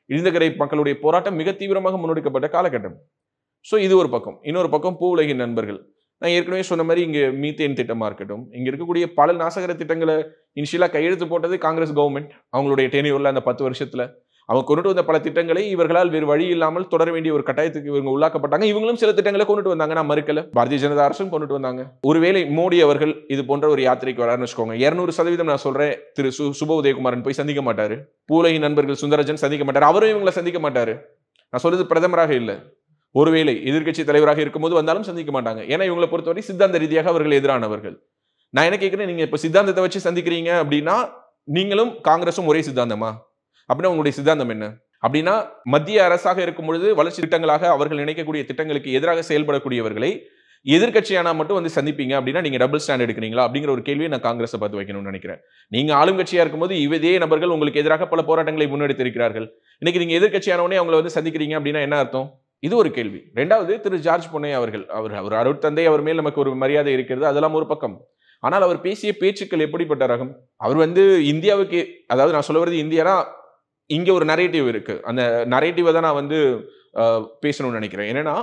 இழிந்தகரை மக்களுடைய போராட்டம் மிக தீவிரமாக முன்னெடுக்கப்பட்ட காலகட்டம் ஸோ இது ஒரு பக்கம் இன்னொரு பக்கம் பூ உலகின் நண்பர்கள் நான் ஏற்கனவே சொன்ன மாதிரி இங்கே மீத்தேன் திட்டமாக இருக்கட்டும் இங்கே இருக்கக்கூடிய பல நாசகர திட்டங்களை இனிஷியலாக கையெழுத்து போட்டது காங்கிரஸ் கவர்மெண்ட் அவங்களுடைய டெனியூரில் அந்த பத்து வருஷத்தில் அவங்க கொண்டுட்டு வந்த பல திட்டங்களை இவர்களால் வேறு வழி இல்லாமல் தொடர வேண்டிய ஒரு கட்டாயத்துக்கு இவங்க உள்ளாக்கப்பட்டாங்க இவங்களும் சில திட்டங்களை கொண்டுட்டு வந்தாங்க நான் மறுக்கல பாரதிய ஜனதா அரசும் கொண்டுட்டு வந்தாங்க ஒருவேளை மோடி அவர்கள் இது போன்ற ஒரு யாத்திரைக்கு வராருன்னு வச்சுக்கோங்க இருநூறு சதவீதம் நான் சொல்றேன் திரு சு சுப உதயகுமாரன் போய் சந்திக்க மாட்டாரு பூலகி நண்பர்கள் சுந்தரஜன் சந்திக்க மாட்டாரு அவரும் இவங்களை சந்திக்க மாட்டாரு நான் சொல்றது பிரதமராக இல்லை ஒருவேளை எதிர்க்கட்சி தலைவராக இருக்கும்போது வந்தாலும் சந்திக்க மாட்டாங்க ஏன்னா இவங்களை பொறுத்தவரை சித்தாந்த ரீதியாக அவர்கள் எதிரானவர்கள் நான் என்ன கேட்கிறேன் நீங்க இப்ப சித்தாந்தத்தை வச்சு சந்திக்கிறீங்க அப்படின்னா நீங்களும் காங்கிரஸும் ஒரே சித்தாந்தமா அப்படின்னா உங்களுடைய சித்தாந்தம் என்ன அப்படின்னா மத்திய அரசாக இருக்கும் பொழுது வளர்ச்சி திட்டங்களாக அவர்கள் நினைக்கக்கூடிய திட்டங்களுக்கு எதிராக செயல்படக்கூடியவர்களை எதிர்க்கட்சியானா மட்டும் வந்து சந்திப்பீங்க அப்படின்னா நீங்க டபுள் ஸ்டாண்ட் எடுக்கிறீங்களா அப்படிங்கிற ஒரு கேள்வியை நான் காங்கிரஸை பார்த்து வைக்கணும்னு நினைக்கிறேன் நீங்க ஆளுங்கட்சியா இருக்கும்போது இதே நபர்கள் உங்களுக்கு எதிராக பல போராட்டங்களை முன்னெடுத்திருக்கிறார்கள் இன்னைக்கு நீங்க எதிர்க்கட்சியானவனே அவங்களை வந்து சந்திக்கிறீங்க அப்படின்னா என்ன அர்த்தம் இது ஒரு கேள்வி ரெண்டாவது திரு ஜார்ஜ் பொன்னையா அவர்கள் அவர் அவர் அருட்தந்தை அவர் மேல் நமக்கு ஒரு மரியாதை இருக்கிறது அதெல்லாம் ஒரு பக்கம் ஆனால் அவர் பேசிய பேச்சுக்கள் எப்படிப்பட்ட ரகம் அவர் வந்து இந்தியாவுக்கு அதாவது நான் சொல்ல வருது இந்தியானா இங்க ஒரு நரேட்டிவ் இருக்கு அந்த நரேட்டிவை தான் நான் வந்து அஹ், பேசணும்னு நினைக்கிறேன் என்னன்னா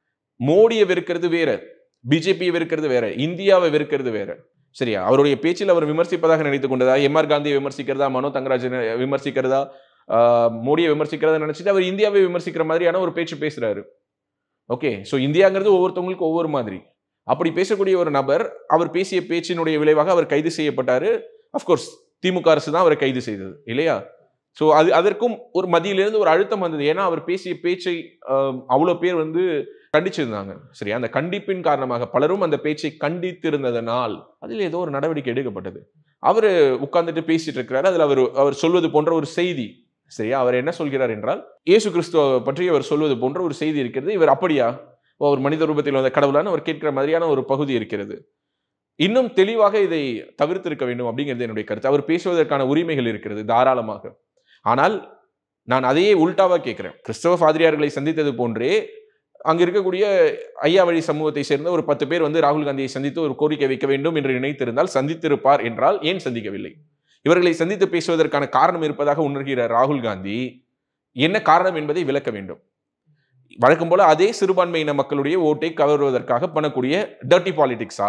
மோடியை வெறுக்கிறது வேற பிஜேபியை வெறுக்கிறது வேற இந்தியாவை வெறுக்கிறது வேற சரியா அவருடைய பேச்சில் அவர் விமர்சிப்பதாக நினைத்துக் கொண்டதா எம்ஆர் காந்தியை விமர்சிக்கிறதா மனோ தங்கராஜனை விமர்சிக்கிறதா ஆஹ், மோடியை விமர்சிக்கிறதா நினைச்சிட்டு அவர் இந்தியாவை விமர்சிக்கிற மாதிரியான ஒரு பேச்சு பேசுறாரு ஓகே ஸோ இந்தியாங்கிறது ஒவ்வொருத்தவங்களுக்கும் ஒவ்வொரு மாதிரி அப்படி பேசக்கூடிய ஒரு நபர் அவர் பேசிய பேச்சினுடைய விளைவாக அவர் கைது செய்யப்பட்டாரு அஃப்கோர்ஸ் திமுக அரசு தான் அவரை கைது செய்தது இல்லையா ஸோ அது அதற்கும் ஒரு மத்தியிலிருந்து ஒரு அழுத்தம் வந்தது ஏன்னா அவர் பேசிய பேச்சை ஆஹ், அவ்வளோ பேர் வந்து கண்டிச்சிருந்தாங்க சரியா அந்த கண்டிப்பின் காரணமாக பலரும் அந்த பேச்சை கண்டித்திருந்ததனால் அதில் ஏதோ ஒரு நடவடிக்கை எடுக்கப்பட்டது அவர் உட்கார்ந்துட்டு பேசிட்டு இருக்கிறாரு அதில் அவர் அவர் சொல்வது போன்ற ஒரு செய்தி சரியா அவர் என்ன சொல்கிறார் என்றால் இயேசு கிறிஸ்துவ பற்றி அவர் சொல்வது போன்ற ஒரு செய்தி இருக்கிறது இவர் அப்படியா ஓ, அவர் மனித ரூபத்தில் வந்த கடவுளான்னு அவர் கேட்கிற மாதிரியான ஒரு பகுதி இருக்கிறது இன்னும் தெளிவாக இதை தவிர்த்திருக்க வேண்டும் அப்படிங்கிறது என்னுடைய கருத்து அவர் பேசுவதற்கான உரிமைகள் இருக்கிறது தாராளமாக ஆனால் நான் அதையே உல்டாவா கேட்கிறேன் கிறிஸ்தவ பாதிரியார்களை சந்தித்தது போன்றே அங்க இருக்கக்கூடிய ஐயா வழி சமூகத்தை சேர்ந்த ஒரு பத்து பேர் வந்து ராகுல் காந்தியை சந்தித்து ஒரு கோரிக்கை வைக்க வேண்டும் என்று நினைத்திருந்தால் சந்தித்திருப்பார் என்றால் ஏன் சந்திக்கவில்லை இவர்களை சந்தித்து பேசுவதற்கான காரணம் இருப்பதாக உணர்கிற ராகுல் காந்தி என்ன காரணம் என்பதை விளக்க வேண்டும் வழக்கம் போல அதே சிறுபான்மையின மக்களுடைய ஓட்டை கவருவதற்காக பண்ணக்கூடிய டர்ட்டி பாலிடிக்ஸா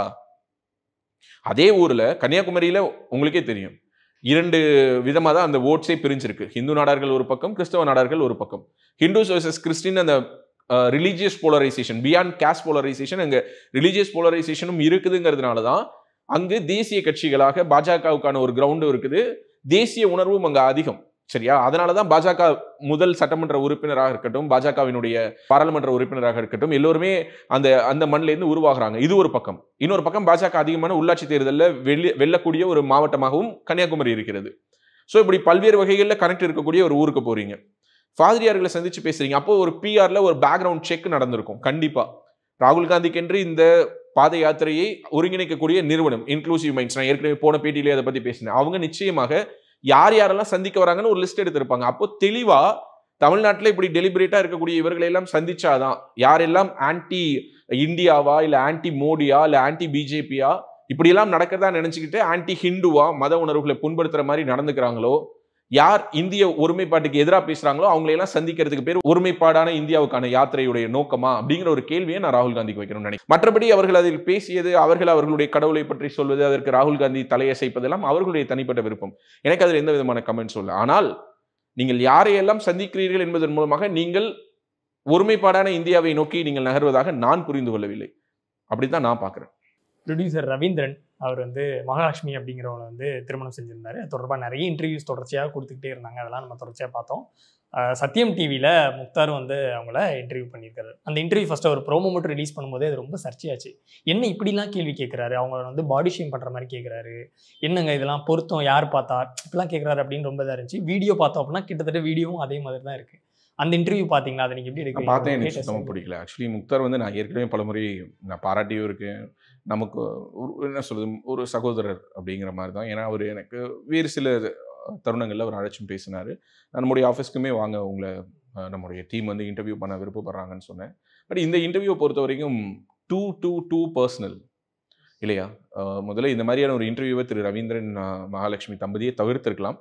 அதே ஊர்ல கன்னியாகுமரியில உங்களுக்கே தெரியும் இரண்டு விதமா தான் அந்த ஓட்ஸே பிரிஞ்சிருக்கு ஹிந்து நாடார்கள் ஒரு பக்கம் கிறிஸ்தவ நாடார்கள் ஒரு பக்கம் ஹிந்துஸ் வர்சஸ் கிறிஸ்டின் அந்த religious polarisation beyond caste polarisation அங்க ரிலீஜியஸ் போலரைசேஷனும் இருக்குதுங்கிறதுனால தான் அங்கு தேசிய கட்சிகளாக பாஜகவுக்கான ஒரு கிரவுண்டும் இருக்குது தேசிய உணர்வும் அங்க அதிகம் சரியா அதனால தான் பாஜக முதல் சட்டமன்ற உறுப்பினராக இருக்கட்டும் பாஜகவினுடைய பாராளுமன்ற உறுப்பினராக இருக்கட்டும் எல்லோருமே அந்த அந்த மண்ணில இருந்து உருவாகுறாங்க இது ஒரு பக்கம் இன்னொரு பக்கம் பாஜக அதிகமான உள்ளாட்சி தேர்தலில் வெள்ளி வெல்லக்கூடிய ஒரு மாவட்டமாகவும் கன்னியாகுமரி இருக்கிறது ஸோ இப்படி பல்வேறு வகைகளில் கனெக்ட் இருக்கக்கூடிய ஒரு ஊருக்கு போறீங்க பாதிரியார்களை சந்திச்சு பேசுறீங்க அப்போ ஒரு பிஆர்ல ஒரு பேக்ரவுண்ட் செக் நடந்திருக்கும் கண்டிப்பா ராகுல் காந்திக்கென்று இந்த பாத யாத்திரையை ஒருங்கிணைக்கக்கூடிய நிறுவனம் இன்க்ளூசிவ் மைண்ட்ஸ் நான் ஏற்கனவே போன பேட்டியிலே அதை பத்தி பேசினேன் அவங்க நிச்சயமாக யார் யாரெல்லாம் சந்திக்க வராங்கன்னு ஒரு லிஸ்ட் எடுத்திருப்பாங்க அப்போ தெளிவா தமிழ்நாட்டில் இப்படி டெலிபரேட்டா இருக்கக்கூடிய இவர்களை எல்லாம் சந்திச்சாதான் யாரெல்லாம் ஆன்டி இந்தியாவா இல்ல ஆன்டி மோடியா இல்ல ஆன்டி பிஜேபியா இப்படியெல்லாம் நடக்கிறதா நினைச்சுக்கிட்டு ஆன்டி ஹிந்துவா மத உணர்வுகளை புண்படுத்துற மாதிரி நடந்துக்கிறாங்களோ யார் இந்திய ஒருமைப்பாட்டுக்கு எதிராக பேசுறாங்களோ அவங்களையெல்லாம் சந்திக்கிறதுக்கு பேர் ஒருமைப்பாடான இந்தியாவுக்கான யாத்திரையுடைய நோக்கமா அப்படிங்கிற ஒரு கேள்வியை நான் ராகுல் காந்திக்கு வைக்கணும்னு நினைக்கிறேன் மற்றபடி அவர்கள் அதில் பேசியது அவர்கள் அவர்களுடைய கடவுளை பற்றி சொல்வது அதற்கு ராகுல் காந்தி தலையசைப்பதெல்லாம் அவர்களுடைய தனிப்பட்ட விருப்பம் எனக்கு அதில் எந்த விதமான கமெண்ட்ஸ் இல்லை ஆனால் நீங்கள் யாரையெல்லாம் சந்திக்கிறீர்கள் என்பதன் மூலமாக நீங்கள் ஒருமைப்பாடான இந்தியாவை நோக்கி நீங்கள் நகர்வதாக நான் புரிந்து கொள்ளவில்லை அப்படித்தான் நான் பார்க்கிறேன் ப்ரொடியூசர் ரவீந்திரன் அவர் வந்து மகாலட்சுமி அப்படிங்கிறவங்க வந்து திருமணம் செஞ்சிருந்தாரு அது தொடர்பாக நிறைய இன்டர்வியூஸ் தொடர்ச்சியாக கொடுத்துக்கிட்டே இருந்தாங்க அதெல்லாம் நம்ம தொடர்ச்சியாக பார்த்தோம் அஹ் சத்யம் டிவியில் முக்தார் வந்து அவங்கள இன்டர்வியூ பண்ணியிருக்காரு அந்த இன்டர்வியூ ஃபஸ்ட்டு அவர் ப்ரோமோ மட்டும் ரிலீஸ் பண்ணும்போதே அது ரொம்ப சர்ச்சையாச்சு என்ன இப்படிலாம் கேள்வி கேட்குறாரு அவங்க வந்து பாடி ஷேம் பண்ணுற மாதிரி கேட்குறாரு என்னங்க இதெல்லாம் பொருத்தம் யார் பார்த்தா இப்படிலாம் கேட்குறாரு அப்படின்னு ரொம்ப இதாக இருந்துச்சு வீடியோ பார்த்தோம் அப்படின்னா கிட்டத்தட்ட வீடியோவும் அதே மாதிரி தான் இருக்குது அந்த இன்டர்வியூ பார்த்தீங்களா அதை நீங்கள் எப்படி நான் பார்த்தேன் எனக்கு எடுக்கிறீங்க சுத்தமாக பிடிக்கல ஆக்சுவலி முக்தார் வந்து நான் ஏற்கனவே பலமுறை நான் பாராட்டியும் இருக்கேன் நமக்கு ஒரு என்ன சொல்றது ஒரு சகோதரர் அப்படிங்கிற மாதிரி தான் ஏன்னா அவர் எனக்கு வேறு சில தருணங்களில் அவர் அழைச்சும் பேசினார் நம்முடைய ஆஃபீஸ்க்குமே வாங்க உங்களை அஹ், நம்முடைய டீம் வந்து இன்டர்வியூ பண்ண விருப்பப்படுறாங்கன்னு சொன்னேன் பட் இந்த இன்டர்வியூ பொறுத்த வரைக்கும் டூ டூ டூ பர்சனல் இல்லையா அஹ், முதல்ல இந்த மாதிரியான ஒரு இன்டர்வியூவை திரு ரவீந்திரன் அஹ், மகாலட்சுமி தம்பதியை தவிர்த்திருக்கலாம்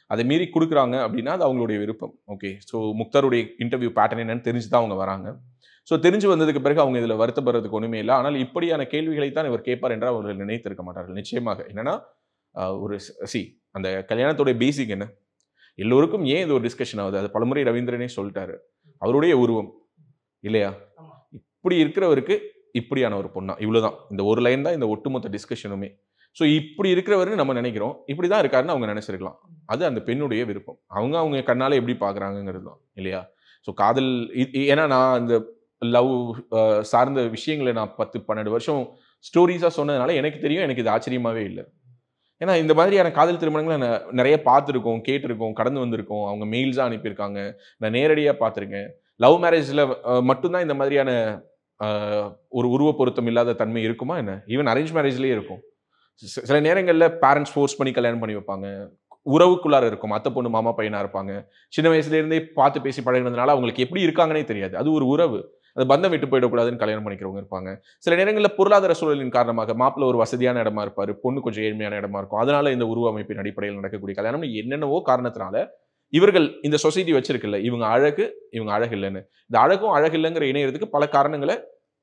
அதை மீறி கொடுக்குறாங்க அப்படின்னா அது அவங்களுடைய விருப்பம் ஓகே ஸோ முக்தாருடைய இன்டர்வியூ பேட்டர்ன் என்னன்னு தெரிஞ்சு தான் அவங்க வராங்க ஸோ தெரிஞ்சு வந்ததுக்கு பிறகு அவங்க இதில் வருத்தப்படுறதுக்கு ஒன்றுமே இல்லை ஆனால் இப்படியான கேள்விகளை தான் இவர் கேட்பார் என்று அவர்கள் நினைத்திருக்க மாட்டார்கள் நிச்சயமாக என்னன்னா ஆஹ், ஒரு சி அந்த கல்யாணத்துடைய பேசிக் என்ன எல்லோருக்கும் ஏன் இது ஒரு டிஸ்கஷன் ஆகுது அது பலமுறை ரவீந்திரனே சொல்லிட்டாரு அவருடைய உருவம் இல்லையா ஆமா. இப்படி இருக்கிறவருக்கு இப்படியான ஒரு பொண்ணா இவ்வளவுதான் இந்த ஒரு லைன் தான் இந்த ஒட்டுமொத்த டிஸ்கஷனுமே ஸோ இப்படி இருக்கிறவருன்னு நம்ம நினைக்கிறோம் இப்படி தான் இருக்காருன்னு அவங்க நினைச்சிருக்கலாம் அது அந்த பெண்ணுடைய விருப்பம் அவங்க அவங்க கண்ணால எப்படி பார்க்குறாங்கங்கிறது தான் இல்லையா ஸோ காதல் இ- இ- ஏன்னா நான் அந்த லவ் சார்ந்த விஷயங்களை நான் பத்து பன்னெண்டு வருஷம் ஸ்டோரிஸாக சொன்னதுனால எனக்கு தெரியும் எனக்கு இது ஆச்சரியமாவே இல்லை ஏன்னா இந்த மாதிரியான காதல் திருமணங்களை நான் நிறைய பார்த்துருக்கோம் கேட்டிருக்கோம் கடந்து வந்திருக்கோம் அவங்க மெயில்ஸாக அனுப்பியிருக்காங்க நான் நேரடியாக பார்த்துருக்கேன் லவ் மேரேஜில் மட்டும்தான் இந்த மாதிரியான அஹ், ஒரு உருவ பொருத்தம் இல்லாத தன்மை இருக்குமா என்ன ஈவன் அரேஞ்ச் மேரேஜ்லேயே இருக்கும் சி- சில நேரங்களில் பேரண்ட்ஸ் ஃபோர்ஸ் பண்ணி கல்யாணம் பண்ணி வைப்பாங்க உறவுக்குள்ளார இருக்கும் அத்தை பொண்ணு மாமா பையனா இருப்பாங்க சின்ன வயசுல இருந்தே பார்த்து பேசி பழகினதுனால அவங்களுக்கு எப்படி இருக்காங்கன்னே தெரியாது அது ஒரு உறவு அது பந்தம் விட்டு போயிடக்கூடாதுன்னு கல்யாணம் பண்ணிக்கிறவங்க இருப்பாங்க சில நேரங்களில் பொருளாதார சூழலின் காரணமாக மாப்பிள்ளை ஒரு வசதியான இடமா இருப்பாரு பொண்ணு கொஞ்சம் ஏழ்மையான இடமா இருக்கும் அதனால இந்த உருவ அமைப்பின் அடிப்படையில் நடக்கக்கூடிய கல்யாணம் என்னென்னவோ காரணத்தினால இவர்கள் இந்த சொசைட்டி வச்சிருக்குல்ல இவங்க அழகு இவங்க அழகு இல்லைன்னு இந்த அழகும் அழகு இல்லைங்கிற இணையறதுக்கு பல காரணங்களை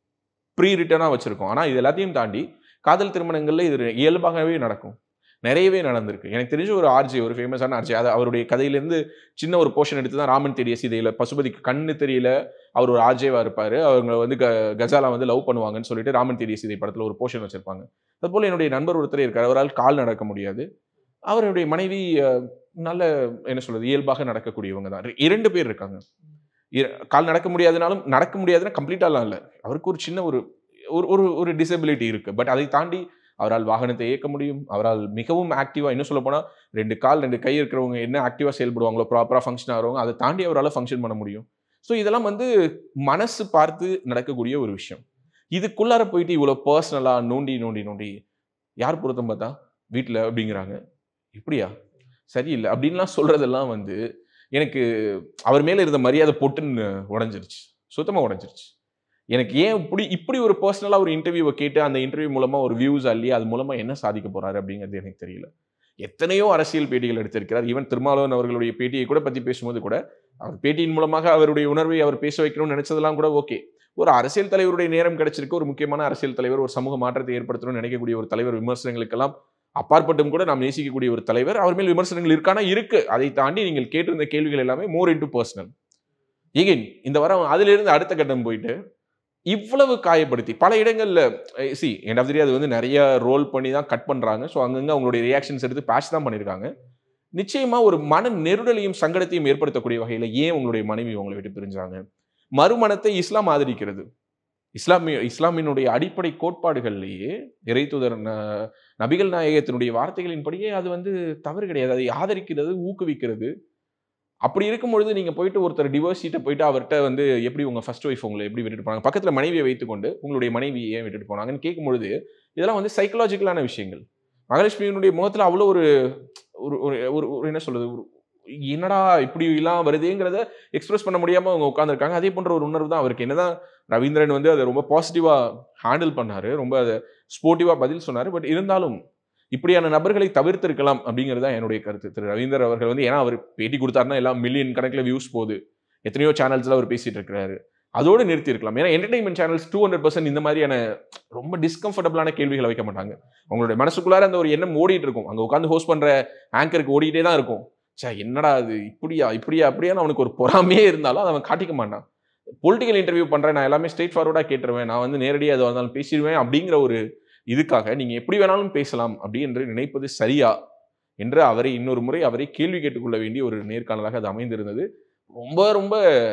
ப்ரீ ரிட்டர்னாக வச்சிருக்கோம் ஆனால் இது எல்லாத்தையும் தாண்டி காதல் திருமணங்கள்ல இது இயல்பாகவே நடக்கும் நிறையவே நடந்திருக்கு எனக்கு தெரிஞ்ச ஒரு ஆர்ஜி ஒரு ஃபேமஸான ஆர்ஜி அது அவருடைய கதையிலேருந்து சின்ன ஒரு போர்ஷன் எடுத்து தான் ராமன் தெரிய சீதையில் பசுபதிக்கு கண்ணு தெரியல அவர் ஒரு ஆர்ஜேவா இருப்பார் அவங்க வந்து க கஜாலா வந்து லவ் பண்ணுவாங்கன்னு சொல்லிட்டு ராமன் தெரிய சீதை படத்தில் ஒரு போர்ஷன் வச்சிருப்பாங்க அதுபோல் என்னுடைய நண்பர் ஒருத்தர் இருக்கார் அவரால் கால் நடக்க முடியாது அவருடைய மனைவி அஹ், நல்ல என்ன சொல்றது இயல்பாக நடக்கக்கூடியவங்க தான் இரண்டு பேர் இருக்காங்க இர- கால் நடக்க முடியாதுனாலும் நடக்க முடியாதுன்னா கம்ப்ளீட்டாலாம் இல்லை அவருக்கு ஒரு சின்ன ஒரு ஒரு ஒரு ஒரு டிசபிலிட்டி இருக்கு பட் அதை தாண்டி அவரால் வாகனத்தை இயக்க முடியும் அவரால் மிகவும் ஆக்டிவாக இன்னும் சொல்ல போனால் ரெண்டு கால் ரெண்டு கை இருக்கிறவங்க என்ன ஆக்டிவாக செயல்படுவாங்களோ ப்ராப்பராக ஃபங்க்ஷன் ஆகிறவங்க அதை தாண்டி அவரால் ஃபங்க்ஷன் பண்ண முடியும் ஸோ இதெல்லாம் வந்து மனசு பார்த்து நடக்கக்கூடிய ஒரு விஷயம் இதுக்குள்ளார போயிட்டு இவ்வளோ பர்சனலாக நோண்டி நோண்டி நோண்டி யார் பொருத்தம் பார்த்தா வீட்டில் அப்படிங்கிறாங்க இப்படியா சரியில்லை அப்படின்லாம் சொல்கிறதெல்லாம் வந்து எனக்கு அவர் மேலே இருந்த மரியாதை பொட்டுன்னு உடஞ்சிருச்சு சுத்தமாக உடஞ்சிருச்சு எனக்கு ஏன் இப்படி இப்படி ஒரு பர்சனலாக ஒரு இன்டர்வியூவை கேட்டு அந்த இன்டர்வியூ மூலமாக ஒரு வியூஸ் அள்ளி அது மூலமாக என்ன சாதிக்க போறாரு அப்படிங்கிறது எனக்கு தெரியல எத்தனையோ அரசியல் பேட்டிகள் எடுத்திருக்கிறார் ஈவன் திருமாவளவன் அவர்களுடைய பேட்டியை கூட பற்றி பேசும்போது கூட அவர் பேட்டியின் மூலமாக அவருடைய உணர்வை அவர் பேச வைக்கணும்னு நினைச்சதெல்லாம் கூட ஓகே ஒரு அரசியல் தலைவருடைய நேரம் கிடைச்சிருக்கு ஒரு முக்கியமான அரசியல் தலைவர் ஒரு சமூக மாற்றத்தை ஏற்படுத்தணும்னு நினைக்கக்கூடிய ஒரு தலைவர் விமர்சனங்களுக்கெல்லாம் அப்பாற்பட்டும் கூட நாம் நேசிக்கக்கூடிய ஒரு தலைவர் அவர் மேல் விமர்சனங்கள் இருக்கானா இருக்கு அதை தாண்டி நீங்கள் கேட்டிருந்த கேள்விகள் எல்லாமே மோர் இன்டு பர்சனல் எகின் இந்த வாரம் அதிலிருந்து அடுத்த கட்டம் போயிட்டு இவ்வளவு காயப்படுத்தி பல இடங்கள்ல சி எண்ட் ஆஃப் தி அது வந்து நிறைய ரோல் பண்ணி தான் கட் பண்றாங்க ஸோ அங்கங்க அவங்களுடைய ரியாக்ஷன்ஸ் எடுத்து பேட்ச் தான் பண்ணியிருக்காங்க நிச்சயமா ஒரு மன நெருடலையும் சங்கடத்தையும் ஏற்படுத்தக்கூடிய வகையில ஏன் உங்களுடைய மனைவி உங்களை விட்டு பிரிஞ்சாங்க மறுமணத்தை இஸ்லாம் ஆதரிக்கிறது இஸ்லாமிய இஸ்லாமினுடைய அடிப்படை கோட்பாடுகள்லேயே இறைத்துதர் ந- நபிகள் நாயகத்தினுடைய வார்த்தைகளின்படியே அது வந்து தவறு கிடையாது அதை ஆதரிக்கிறது ஊக்குவிக்கிறது அப்படி இருக்கும் பொழுது நீங்க போயிட்டு ஒருத்தர் டிவோர்ஸ் சீட்டை போயிட்டு அவர்கிட்ட வந்து எப்படி உங்க ஃபர்ஸ்ட் ஒய்ஃப் உங்களை எப்படி விட்டுட்டு போனாங்க பக்கத்துல மனைவியை வைத்துக்கொண்டு உங்களுடைய மனைவி ஏன் விட்டுட்டு போனாங்கன்னு கேட்கும் பொழுது இதெல்லாம் வந்து சைக்கலாஜிக்கலான விஷயங்கள் மகாலட்சுமியினுடைய முகத்துல அவ்வளோ ஒரு ஒரு ஒரு ஒரு- ஒரு என்ன சொல்றது ஒரு என்னடா இப்படி எல்லாம் வருதேங்கிறத எக்ஸ்பிரஸ் பண்ண முடியாம அவங்க உட்காந்துருக்காங்க அதே போன்ற ஒரு உணர்வு தான் அவருக்கு என்னதான் ரவீந்திரன் வந்து அதை ரொம்ப பாசிட்டிவா ஹேண்டில் பண்ணாரு ரொம்ப அதை ஸ்போர்ட்டிவா பதில் சொன்னாரு பட் இருந்தாலும் இப்படியான நபர்களை தவிர்த்திருக்கலாம் அப்படிங்கிறது தான் என்னுடைய கருத்து திரு ரவீந்தர் அவர்கள் வந்து ஏன்னா அவர் பேட்டி கொடுத்தாருன்னா எல்லாம் மில்லியன் கணக்கில் வியூஸ் போகுது எத்தனையோ சேனல்ஸ்ல அவர் பேசிட்டு இருக்கிறாரு அதோடு நிறுத்தி இருக்கலாம் ஏன்னா entertainment channels two hundred percent இந்த மாதிரியான ரொம்ப டிஸ்கம்ஃபர்டபுளான கேள்விகளை வைக்க மாட்டாங்க அவங்களுடைய மனசுக்குள்ளார அந்த ஒரு எண்ணம் ஓடிட்டு இருக்கும் அங்க உட்காந்து ஹோஸ்ட் பண்ற ஆங்கருக்கு ஓடிட்டே தான் இருக்கும் சே என்னடா அது இப்படியா இப்படியா அப்படியான்னு அவனுக்கு ஒரு பொறாமையே இருந்தாலும் அதை அவன் காட்டிக்க மாட்டான் பொலிட்டிக்கல் இன்டர்வியூ பண்றேன் நான் எல்லாமே ஸ்ட்ரெயிட் ஃபார்வர்டா கேட்டுருவேன் நான் வந்து நேரடியாக எதுவாக இருந்தாலும் பேசிடுவேன் அப்படிங்கிற ஒரு இதுக்காக நீங்க எப்படி வேணாலும் பேசலாம் அப்படி என்று நினைப்பது சரியா என்று அவரை இன்னொரு முறை அவரை கேள்வி கேட்டுக்கொள்ள வேண்டிய ஒரு நேர்காணலாக அது அமைந்திருந்தது ரொம்ப ரொம்ப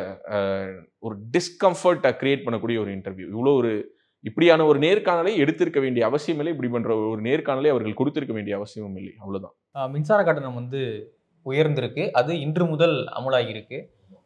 அஹ், ஒரு டிஸ்கம்ஃபர்ட்டை கிரியேட் பண்ணக்கூடிய ஒரு இன்டர்வியூ இவ்வளோ ஒரு இப்படியான ஒரு நேர்காணலை எடுத்திருக்க வேண்டிய அவசியம் இல்லை இப்படி பண்ற ஒரு நேர்காணலை அவர்கள் கொடுத்திருக்க வேண்டிய அவசியமும் இல்லை அவ்வளவுதான் ஆஹ் மின்சார கட்டணம் வந்து உயர்ந்திருக்கு அது இன்று முதல் அமலாகியிருக்கு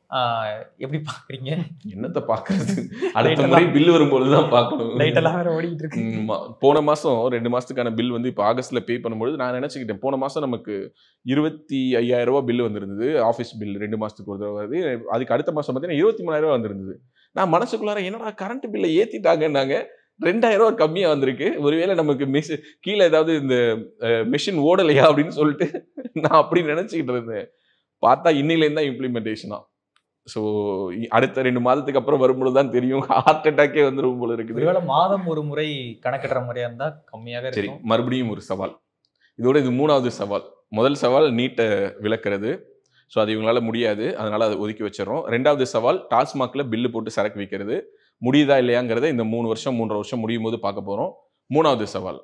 ஆஹ் எப்படி பாக்குறீங்க என்னத்தை பார்க்கறது அடுத்த Light முறை எல்லாம் பில் வரும்போது தான் பார்க்கணும் லைட் எல்லாம் வேற ஓடிட்டு இருக்கு ம், ஆ- போன மாசம் ரெண்டு மாசத்துக்கான பில் வந்து இப்போ ஆகஸ்ட்ல பே பண்ணும்பொழுது நான் நினைச்சுக்கிட்டேன் போன மாசம் நமக்கு இருபத்தி ஐயாயிரம் ரூபாய் பில் வந்திருந்தது ஆஃபீஸ் பில் ரெண்டு மாசத்துக்கு ஒரு தடவை வருது அதுக்கு அடுத்த மாசம் பார்த்தீங்கன்னா இருபத்தி மூணாயிரம் ரூபாய் வந்திருந்தது நான் மனசுக்குள்ளார என்னடா கரண்ட் பில்லை ஏத்திட்டாங்கன்னாங்க ரெண்டாயிரம் ரூபா கம்மியா வந்திருக்கு ஒருவேளை நமக்கு மிஸ் கீழே ஏதாவது இந்த மிஷின் ஓடலையா அப்படின்னு சொல்லிட்டு நான் அப்படி நினைச்சுக்கிட்டு இருந்தேன் பார்த்தா இன்னிலேருந்து தான் இம்ப்ளிமெண்டேஷனா ஸோ அடுத்த ரெண்டு மாதத்துக்கு அப்புறம் வரும்பொழுது தான் தெரியும் ஹார்ட் அட்டாக்கே வந்துடும் போல இருக்குது ஒருவேளை மாதம் ஒரு முறை கணக்கிடுற முறையா இருந்தா கம்மியாக சரி இருக்கும் மறுபடியும் ஒரு சவால் இதோட இது மூணாவது சவால் முதல் சவால் நீட்டை விளக்குறது ஸோ அது இவங்களால முடியாது அதனால அதை ஒதுக்கி வச்சிடறோம் ரெண்டாவது சவால் டாஸ்மாக்ல பில்லு போட்டு சரக்கு விற்கிறது முடியுதா இல்லையாங்கிறத இந்த மூணு வருஷம் மூன்றரை வருஷம் முடியும் போது பார்க்க போறோம் மூணாவது சவால்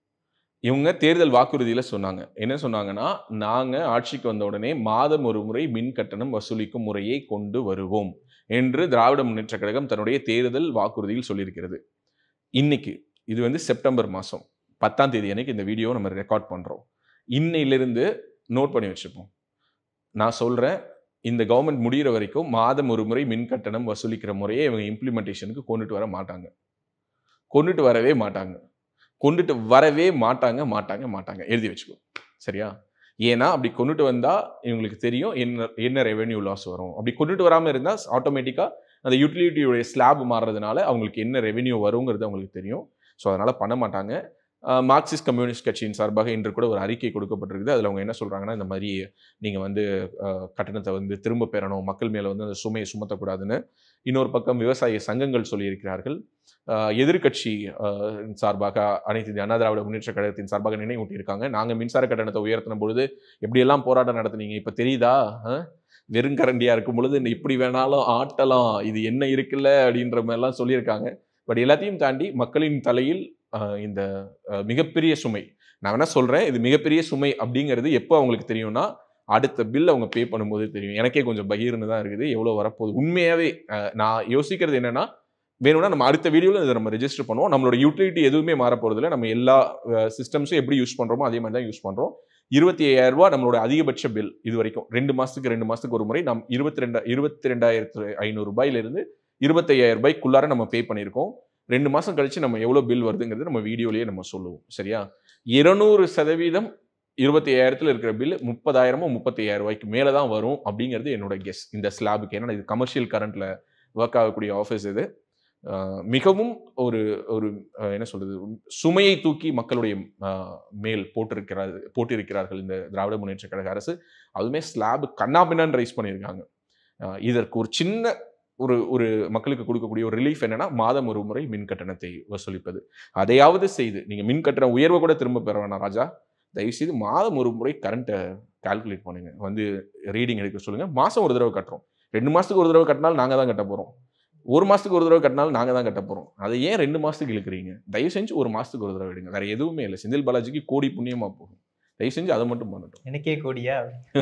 இவங்க தேர்தல் வாக்குறுதியில சொன்னாங்க என்ன சொன்னாங்கன்னா நாங்க ஆட்சிக்கு வந்த உடனே மாதம் ஒரு முறை மின் கட்டணம் வசூலிக்கும் முறையை கொண்டு வருவோம் என்று திராவிட முன்னேற்ற கழகம் தன்னுடைய தேர்தல் வாக்குறுதியில் சொல்லியிருக்கிறது இன்னைக்கு இது வந்து செப்டம்பர் மாதம் பத்தாம் தேதி அன்னைக்கு இந்த வீடியோ நம்ம ரெக்கார்ட் பண்ணுறோம் இன்னையிலிருந்து நோட் பண்ணி வச்சுப்போம் நான் சொல்கிறேன் இந்த கவர்மெண்ட் முடிகிற வரைக்கும் மாதம் ஒரு முறை மின் கட்டணம் வசூலிக்கிற முறையை இவங்க இம்ப்ளிமெண்டேஷனுக்கு கொண்டுட்டு வர மாட்டாங்க கொண்டுட்டு வரவே மாட்டாங்க கொண்டுட்டு வரவே மாட்டாங்க மாட்டாங்க மாட்டாங்க எழுதி வச்சுக்கோ சரியா ஏன்னா அப்படி கொண்டுட்டு வந்தால் இவங்களுக்கு தெரியும் என்ன என்ன ரெவென்யூ லாஸ் வரும் அப்படி கொண்டுட்டு வராமல் இருந்தால் ஆட்டோமேட்டிக்காக அந்த யூட்டிலிட்டியுடைய ஸ்லாப் மாறுறதுனால அவங்களுக்கு என்ன ரெவென்யூ வருங்கிறது அவங்களுக்கு தெரியும் ஸோ அதனால் பண்ண மாட்டாங்க அஹ் மார்க்சிஸ்ட் கம்யூனிஸ்ட் கட்சியின் சார்பாக இன்று கூட ஒரு அறிக்கை கொடுக்கப்பட்டிருக்குது அதில் அவங்க என்ன சொல்கிறாங்கன்னா இந்த மாதிரி நீங்கள் வந்து அஹ், கட்டணத்தை வந்து திரும்ப பெறணும் மக்கள் மேலே வந்து அந்த சுமையை சுமத்தக்கூடாதுன்னு இன்னொரு பக்கம் விவசாய சங்கங்கள் சொல்லியிருக்கிறார்கள் அஹ், எதிர்க்கட்சி அஹ், சார்பாக அனைத்து இந்திய அண்ணா திராவிட முன்னேற்ற கழகத்தின் சார்பாக நினைவூட்டியிருக்காங்க நாங்கள் மின்சார கட்டணத்தை உயர்த்தின பொழுது எப்படியெல்லாம் போராட்டம் நடத்துனீங்க இப்போ தெரியுதா அஹ்? வெறுங்கரண்டியாக இருக்கும் பொழுது இந்த இப்படி வேணாலும் ஆட்டலாம் இது என்ன இருக்குல்ல அப்படின்ற மாதிரிலாம் சொல்லியிருக்காங்க பட் எல்லாத்தையும் தாண்டி மக்களின் தலையில் அஹ், இந்த அஹ், மிகப்பெரிய சுமை நான் வேணா சொல்கிறேன் இது மிகப்பெரிய சுமை அப்படிங்கிறது எப்போ அவங்களுக்கு தெரியும்னா அடுத்த பில் அவங்க பே பண்ணும்போது தெரியும் எனக்கே கொஞ்சம் பகீர்னு தான் இருக்குது எவ்வளோ வரப்போகுது உண்மையாகவே அஹ், நான் யோசிக்கிறது என்னன்னா வேணும்னா நம்ம அடுத்த வீடியோவில் இதை நம்ம ரெஜிஸ்டர் பண்ணுவோம் நம்மளோட யூட்டிலிட்டி எதுவுமே மாற போகிறதில்ல நம்ம எல்லா சிஸ்டம்ஸும் எப்படி யூஸ் பண்ணுறோமோ அதே மாதிரி தான் யூஸ் பண்ணுறோம் இருபத்தி ஐயாயிரம் ரூபாய் நம்மளோட அதிகபட்ச பில் இது வரைக்கும் ரெண்டு மாதத்துக்கு ரெண்டு மாதத்துக்கு ஒரு முறை நம்ம இருபத்தி ரெண்டா இருபத்தி ரெண்டாயிரத்து ஐநூறு ரூபாயிலிருந்து இருபத்தையாயிரம் ரூபாய்க்குள்ளார நம்ம பே பண்ணியிருக்கோம் ரெண்டு மாதம் கழிச்சு நம்ம எவ்வளோ பில் வருதுங்கிறது நம்ம வீடியோலேயே நம்ம சொல்லுவோம் சரியா இருநூறு சதவீதம் இருபத்தி ஐயாயிரத்தில் இருக்கிற பில் முப்பதாயிரமோ முப்பத்தி ஐயாயிரம் ரூபாய்க்கு மேலே தான் வரும் அப்படிங்கிறது என்னோட கெஸ் இந்த ஸ்லாபுக்கு ஏன்னா இது கமர்ஷியல் கரண்ட்டில் ஒர்க் ஆகக்கூடிய ஆஃபீஸ் இது அஹ் மிகவும் ஒரு ஒரு அஹ் என்ன சொல்றது சுமையை தூக்கி மக்களுடைய அஹ், மேல் போட்டிருக்கிறார் போட்டிருக்கிறார்கள் இந்த திராவிட முன்னேற்ற கழக அரசு அதுவுமே ஸ்லாப் கண்ணாபின்னான்னு ரைஸ் பண்ணியிருக்காங்க அஹ் இதற்கு ஒரு சின்ன ஒரு ஒரு மக்களுக்கு கொடுக்கக்கூடிய ஒரு ரிலீஃப் என்னன்னா மாதம் ஒரு முறை மின் கட்டணத்தை வசூலிப்பது அதையாவது செய்து நீங்க மின் கட்டண உயர்வை கூட திரும்ப பெற வேணாம் ராஜா தயவுசெய்து மாதம் ஒரு முறை கரண்ட்டை கால்குலேட் பண்ணுங்க வந்து ரீடிங் எடுக்க சொல்லுங்க மாசம் ஒரு தடவை கட்டுறோம் ரெண்டு மாசத்துக்கு ஒரு தடவை கட்டினாலும் நாங்க தான் கட்ட போறோம் ஒரு மாசத்துக்கு ஒரு தடவை கட்டினாலும் நாங்க தான் கட்ட போறோம் அதை ஏன் ரெண்டு மாசத்துக்கு இழுக்கிறீங்க தயவு செஞ்சு ஒரு மாசத்துக்கு ஒரு தடவை எடுங்க வேற எதுவுமே இல்லை செந்தில் பாலாஜிக்கு கோடி புண்ணியமா போகும் தயவு செஞ்சு அதை மட்டும் பண்ணட்டும் எனக்கே கோடியா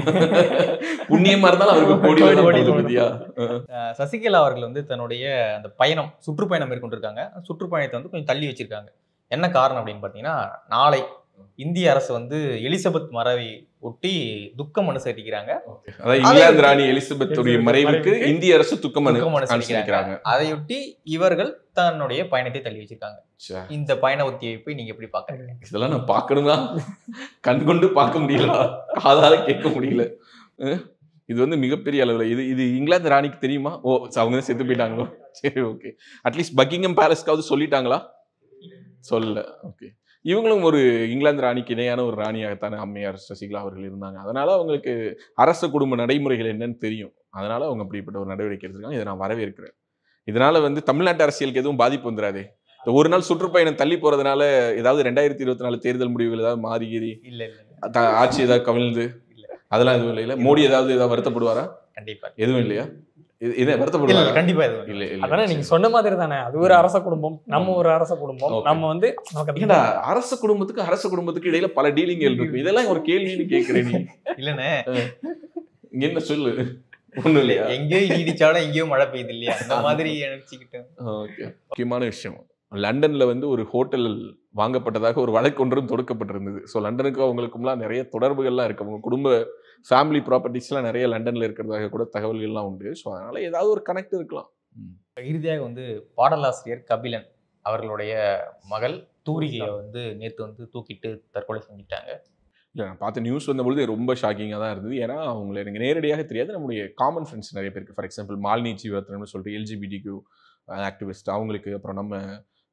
புண்ணியமா இருந்தாலும் அவருக்கு கோடி கோடி வேணாம் கோடி போகுது வேணும். பாத்தியா? அஹ் சசிகலா அவர்கள் வந்து தன்னுடைய அந்த பயணம் சுற்றுப்பயணம் மேற்கொண்டிருக்காங்க சுற்றுப்பயணத்தை வந்து கொஞ்சம் தள்ளி வச்சிருக்காங்க என்ன காரணம் அப்படின்னு பார்த்தீங்கன்னா நாளை இந்திய அரசு வந்து எலிசபெத் மறைவை ஒட்டி துக்கம் அனுசரிக்கிறாங்க அதாவது இங்கிலாந்து ராணி எலிசபெத்துடைய எலிசபெத் மறைவுக்கு மறைவுக்கு இந்திய அரசு துக்கம் அனு- துக்கம் அனுசரிக்கிறாங்க அனுசரிக்கிறாங்க அதையொட்டி இவர்கள் தன்னுடைய பயணத்தை தள்ளி வச்சிருக்காங்க ச்சே, இந்த பயண ஒத்திவைப்பை நீங்க எப்படி பாக்குறீங்க இதெல்லாம் நான் பார்க்கணுமா கண் கொண்டு பார்க்க முடியல காதால கேட்க முடியல அஹ், இது வந்து மிகப்பெரிய அளவுல இது இது இங்கிலாந்து ராணிக்கு தெரியுமா ஓ அவங்க தான் செத்து போயிட்டாங்களோ சரி ஓகே அட்லீஸ்ட் பக்கிங்ஹம் பேலஸ்க்காவது சொல்லிட்டாங்களா சொல்லல ஓகே இவங்களும் ஒரு இங்கிலாந்து ராணிக்கு இணையான ஒரு ராணியாகத்தானே அம்மையார் சசிகலா அவர்கள் இருந்தாங்க அதனால அவங்களுக்கு அரச குடும்ப நடைமுறைகள் என்னன்னு தெரியும் அதனால அவங்க அப்படிப்பட்ட ஒரு நடவடிக்கை எடுத்திருக்காங்க இதை நான் வரவேற்கிறேன் இதனால வந்து தமிழ்நாட்டு அரசியலுக்கு எதுவும் பாதிப்பு வந்துடாதே இந்த ஒரு நாள் சுற்றுப்பயணம் தள்ளி போறதுனால ஏதாவது ரெண்டாயிரத்தி இருபத்தி நாலு தேர்தல் முடிவுகள் ஏதாவது மாறி கீறி இல்ல இல்ல த- ஆட்சி ஏதாவது கவிழ்ந்து இல்ல. அதெல்லாம் எதுவும் இல்லைல்ல மோடி ஏதாவது ஏதாவது வருத்தப்படுவாரா கண்டிப்பா எதுவும் இல்லையா இது இது இல்ல வருத்தப்படுவாரா கண்டிப்பா எதுவும் இல்ல இல்ல. இல்ல அதானே நீங்க சொன்ன மாதிரி தானே அது ஒரு அரச குடும்பம் நம்ம ஒரு அரச குடும்பம் Okay. நம்ம வந்து நமக்கு அந்த- ஏன்டா அரச குடும்பத்துக்கு அரச குடும்பத்துக்கு இடையில பல டீலிங்கள் இருக்கு இதெல்லாம் ஒரு கேள்வின்னு கேட்கிறேன் நீ இல்லண்ணே இங்க என்ன சொல்லு ஒண்ணும் இல்லையா எங்கேயோ நீடிச்சாலும் எங்கேயோ மழை பெய்யுது இல்லையா அந்த மாதிரி நினைச்சுக்கிட்டு ஓகே முக்கியமான விஷயம் லண்டன்ல வந்து ஒரு ஹோட்டல் வாங்கப்பட்டதாக ஒரு வழக்கு ஒன்றும் தொடுக்கப்பட்டிருந்தது ஸோ லண்டனுக்கு அவங்களுக்கும்லாம் நிறைய தொடர்புகள்லாம் இருக்கு அவங்க குடும்ப ஃபேமிலி ப்ராப்பர்ட்டிஸ்லாம் நிறைய லண்டன்ல இருக்கிறதாக கூட தகவல்கள்லாம் உண்டு ஸோ அதனால ஏதாவது ஒரு கனெக்ட் இருக்கலாம் இறுதியாக வந்து பாடலாசிரியர் கபிலன் அவர்களுடைய மகள் தூரிகையை வந்து நேத்து வந்து தூக்கிட்டு தற்கொலை செஞ்சுட்டாங்க இல்லை நான் பார்த்த நியூஸ் வந்தபொழுது ரொம்ப ஷாக்கிங்காக தான் இருந்தது ஏன்னா அவங்களை எனக்கு நேரடியாக தெரியாது நம்முடைய காமன் ஃப்ரெண்ட்ஸ் நிறைய பேருக்கு ஃபார் எக்ஸாம்பிள் மாலினி ஜீவர்த்தனம்னு சொல்லிட்டு எல்ஜிபிடிக்கு ஆக்டிவிஸ்ட் அவங்களுக்கு அப்புறம் நம்ம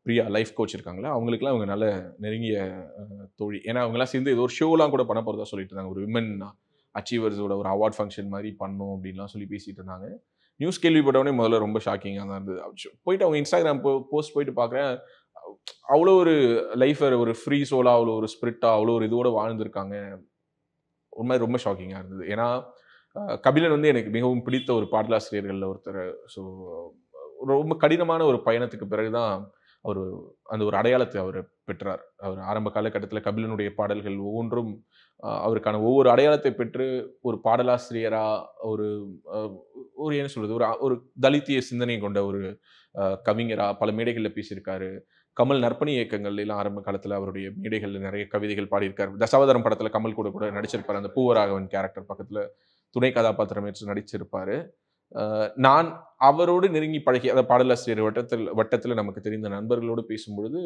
பிரியா லைஃப் கோச் இருக்காங்களா அவங்களுக்குலாம் அவங்க நல்ல நெருங்கிய அஹ், தோழி ஏன்னா அவங்களாம் சேர்ந்து ஏதோ ஒரு ஷோலாம் கூட பண்ண போகிறதா சொல்லிட்டு இருந்தாங்க ஒரு விமன் அச்சீவர்ஸோட ஒரு அவார்ட் ஃபங்க்ஷன் மாதிரி பண்ணணும் அப்படின்லாம் சொல்லி பேசிட்டு இருந்தாங்க நியூஸ் கேள்விப்பட்டவொடனே முதல்ல ரொம்ப ஷாக்கிங்காக தான் இருந்தது அச்சோ, போயிட்டு அவங்க இன்ஸ்டாகிராம் போஸ்ட் போயிட்டு பார்க்குறேன் அவ்வளோ ஒரு லைஃபை ஒரு ஃப்ரீ சோலாக அவ்வளோ ஒரு ஸ்பிரிட்டாக அவ்வளோ ஒரு இதோட வாழ்ந்திருக்காங்க ஒரு மாதிரி ரொம்ப ஷாக்கிங்காக இருந்தது ஏன்னா அஹ், கபிலன் வந்து எனக்கு மிகவும் பிடித்த ஒரு பாடலாசிரியர்களில் ஒருத்தர் ஸோ ரொம்ப கடினமான ஒரு பயணத்துக்கு பிறகு தான் அவர் அந்த ஒரு அடையாளத்தை அவர் பெற்றார் அவர் ஆரம்ப காலகட்டத்தில் கபிலனுடைய பாடல்கள் ஒவ்வொன்றும் அஹ், அவருக்கான ஒவ்வொரு அடையாளத்தை பெற்று ஒரு பாடலாசிரியரா ஒரு அஹ், ஒரு என்ன சொல்றது ஒரு ஒரு தலித்திய சிந்தனை கொண்ட ஒரு அஹ், கவிஞரா பல மேடைகளில் பேசியிருக்காரு கமல் நற்பணி இயக்கங்கள் எல்லாம் ஆரம்ப காலத்தில் அவருடைய மேடைகளில் நிறைய கவிதைகள் பாடியிருக்காரு தசாவதாரம் படத்தில் கமல் கூட கூட நடிச்சிருப்பார் அந்த பூவராகவன் கேரக்டர் பக்கத்தில் துணை கதாபாத்திரம் ஏற்று நடிச்சிருப்பாரு அஹ், நான் அவரோடு நெருங்கி பழகி அந்த பாடலாசிரியர் வட்டத்தில் வட்டத்தில் நமக்கு தெரிந்த நண்பர்களோடு பேசும்பொழுது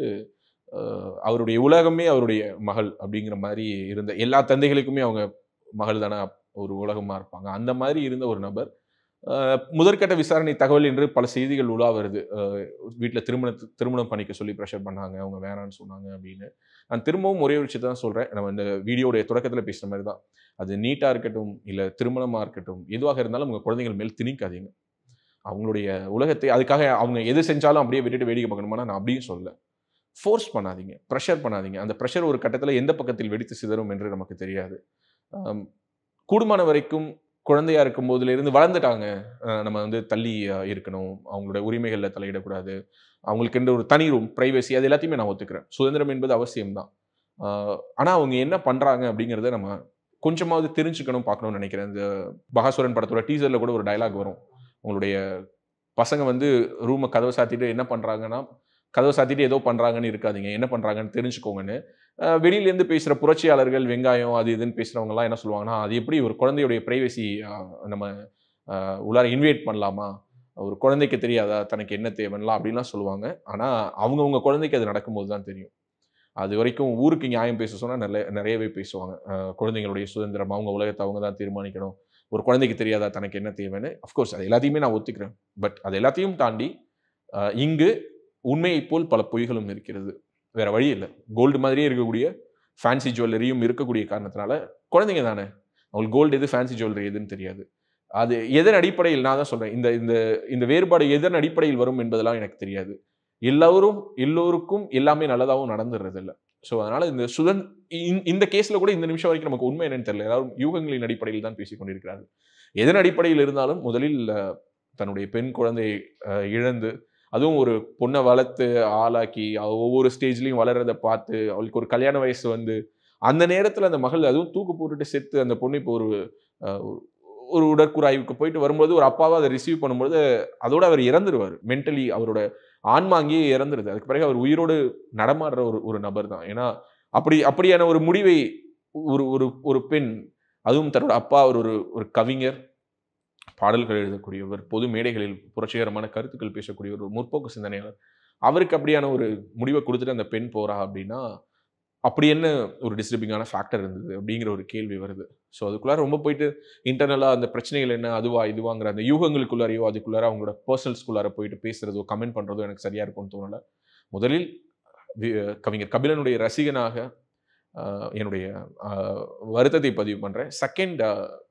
அஹ், அவருடைய உலகமே அவருடைய மகள் அப்படிங்கிற மாதிரி இருந்த எல்லா தந்தைகளுக்குமே அவங்க மகள் தானே ஒரு உலகமா இருப்பாங்க அந்த மாதிரி இருந்த ஒரு நபர் அஹ், முதற்கட்ட விசாரணை தகவல் என்று பல செய்திகள் உலா வருது வீட்டில் திருமண திருமணம் பண்ணிக்க சொல்லி ப்ரெஷர் பண்ணாங்க அவங்க வேணான்னு சொன்னாங்க அப்படின்னு நான் திரும்பவும் ஒரே ஒரு விஷயத்தை தான் சொல்கிறேன் நம்ம இந்த வீடியோடைய தொடக்கத்தில் பேசுகிற மாதிரி தான் அது நீட்டாக இருக்கட்டும் இல்லை திருமணமாக இருக்கட்டும் எதுவாக இருந்தாலும் உங்கள் குழந்தைகள் மேல் திணிக்காதீங்க அவங்களுடைய உலகத்தை அதுக்காக அவங்க எது செஞ்சாலும் அப்படியே விட்டுட்டு வேடிக்கை பார்க்கணுமானா நான் அப்படியும் சொல்லல ஃபோர்ஸ் பண்ணாதீங்க ப்ரெஷர் பண்ணாதீங்க அந்த ப்ரெஷர் ஒரு கட்டத்தில் எந்த பக்கத்தில் வெடித்து சிதறும் என்று நமக்கு தெரியாது ஆம், கூடுமான வரைக்கும் குழந்தையா இருக்கும் போதுலேருந்து வளர்ந்துட்டாங்க அஹ் நம்ம வந்து தள்ளி அஹ், இருக்கணும் அவங்களோட உரிமைகளில் தலையிடக்கூடாது அவங்களுக்கு என்ற ஒரு தனி ரூம் ப்ரைவசி அது எல்லாத்தையுமே நான் ஒத்துக்கிறேன் சுதந்திரம் என்பது அவசியம்தான் ஆனால் அவங்க என்ன பண்ணுறாங்க அப்படிங்கிறத நம்ம கொஞ்சமாவது தெரிஞ்சுக்கணும் பார்க்கணும்னு நினைக்கிறேன் இந்த பகாசுரன் படத்தோட டீசரில் கூட ஒரு டயலாக் வரும் உங்களுடைய பசங்க வந்து ரூமை கதவை சாத்திட்டு என்ன பண்ணுறாங்கன்னா கதவை சாத்திட்டு ஏதோ பண்ணுறாங்கன்னு இருக்காதீங்க என்ன பண்ணுறாங்கன்னு தெரிஞ்சுக்கோங்கன்னு அஹ் வெளியிலேருந்து பேசுகிற புரட்சியாளர்கள் வெங்காயம் அது இதுன்னு பேசுகிறவங்கலாம் என்ன சொல்லுவாங்கன்னா அது எப்படி ஒரு குழந்தையுடைய ப்ரைவசி நம்ம அஹ், உள்ளார இன்வைட் பண்ணலாமா ஒரு குழந்தைக்கு தெரியாதா தனக்கு என்ன தேவைலாம் அப்படின்லாம் சொல்லுவாங்க ஆனால் அவங்கவுங்க குழந்தைக்கு அது நடக்கும்போது தான் தெரியும் அது வரைக்கும் ஊருக்கு நியாயம் பேச சொன்னால் நிறைய நிறையவே பேசுவாங்க அஹ், குழந்தைங்களுடைய சுதந்திரம் அவங்க உலகத்தை அவங்க தான் தீர்மானிக்கணும் ஒரு குழந்தைக்கு தெரியாதா தனக்கு என்ன தேவைன்னு அஃப்கோர்ஸ் அது எல்லாத்தையுமே நான் ஒத்துக்கிறேன் பட் அது எல்லாத்தையும் தாண்டி அஹ், இங்கு உண்மையைப் போல் பல பொய்களும் இருக்கிறது வேற வழி இல்லை கோல்டு மாதிரியே இருக்கக்கூடிய ஃபேன்சி ஜுவல்லரியும் இருக்கக்கூடிய காரணத்தினால குழந்தைங்க தானே அவங்களுக்கு கோல்டு எது ஃபேன்சி ஜுவல்லரி எதுன்னு தெரியாது அது எதன் அடிப்படையில் நான் தான் சொல்றேன் இந்த இந்த இந்த வேறுபாடு எதன் அடிப்படையில் வரும் என்பதெல்லாம் எனக்கு தெரியாது எல்லாரும் எல்லோருக்கும் எல்லாமே நல்லதாகவும் நடந்துடுறது இல்லை ஸோ அதனால இந்த சுதன் இந்த- இந்த கேஸ்ல கூட இந்த நிமிஷம் வரைக்கும் நமக்கு உண்மை என்னன்னு தெரியல எல்லாரும் யூகங்களின் அடிப்படையில் தான் பேசிக் கொண்டிருக்கிறார்கள் எதன் அடிப்படையில் இருந்தாலும் முதலில் அஹ், தன்னுடைய பெண் குழந்தையை அஹ், இழந்து அதுவும் ஒரு பொண்ணை வளர்த்து ஆளாக்கி அவ ஒவ்வொரு ஸ்டேஜ்லையும் வளர்றதை பார்த்து அவளுக்கு ஒரு கல்யாண வயசு வந்து அந்த நேரத்தில் அந்த மகள் அதுவும் தூக்கு போட்டுட்டு செத்து அந்த பொண்ணு இப்போ ஒரு அஹ், ஒரு- ஒரு உடற்கூறாய்வுக்கு போயிட்டு வரும்போது ஒரு அப்பாவை அதை ரிசீவ் பண்ணும்போது அதோட அவர் இறந்துருவார் மென்டலி அவரோட ஆன்மா அங்கேயே இறந்துருது அதுக்கு பிறகு அவர் உயிரோடு நடமாடுற ஒரு ஒரு நபர் தான் ஏன்னா அப்படி அப்படியான ஒரு முடிவை ஒரு ஒரு ஒரு பெண் அதுவும் தன்னோட அப்பா அவர் ஒரு ஒரு கவிஞர் பாடல்கள் எழுதக்கூடியவர் பொது மேடைகளில் புரட்சிகரமான கருத்துக்கள் பேசக்கூடிய ஒரு முற்போக்கு சிந்தனையாளர் அவருக்கு அப்படியான ஒரு முடிவை கொடுத்துட்டு அந்த பெண் போறா அப்படின்னா அப்படி என்ன ஒரு டிஸ்டர்பிங்கான ஃபேக்டர் இருந்தது அப்படிங்கிற ஒரு கேள்வி வருது ஸோ அதுக்குள்ளார ரொம்ப போயிட்டு இன்டர்னலாக அந்த பிரச்சனைகள் என்ன அதுவா இதுவாங்கிற அந்த யூகங்களுக்குள்ளாரையோ அதுக்குள்ளார அவங்களோட பர்சனல்ஸ்குள்ளார போயிட்டு பேசுறதோ கமெண்ட் பண்றதோ எனக்கு சரியா இருக்கும்னு தோணலை முதலில் வி- கவிஞர் கபிலனுடைய ரசிகனாக ஆஹ், என்னுடைய ஆஹ், வருத்தத்தை பதிவு பண்றேன் செகண்ட்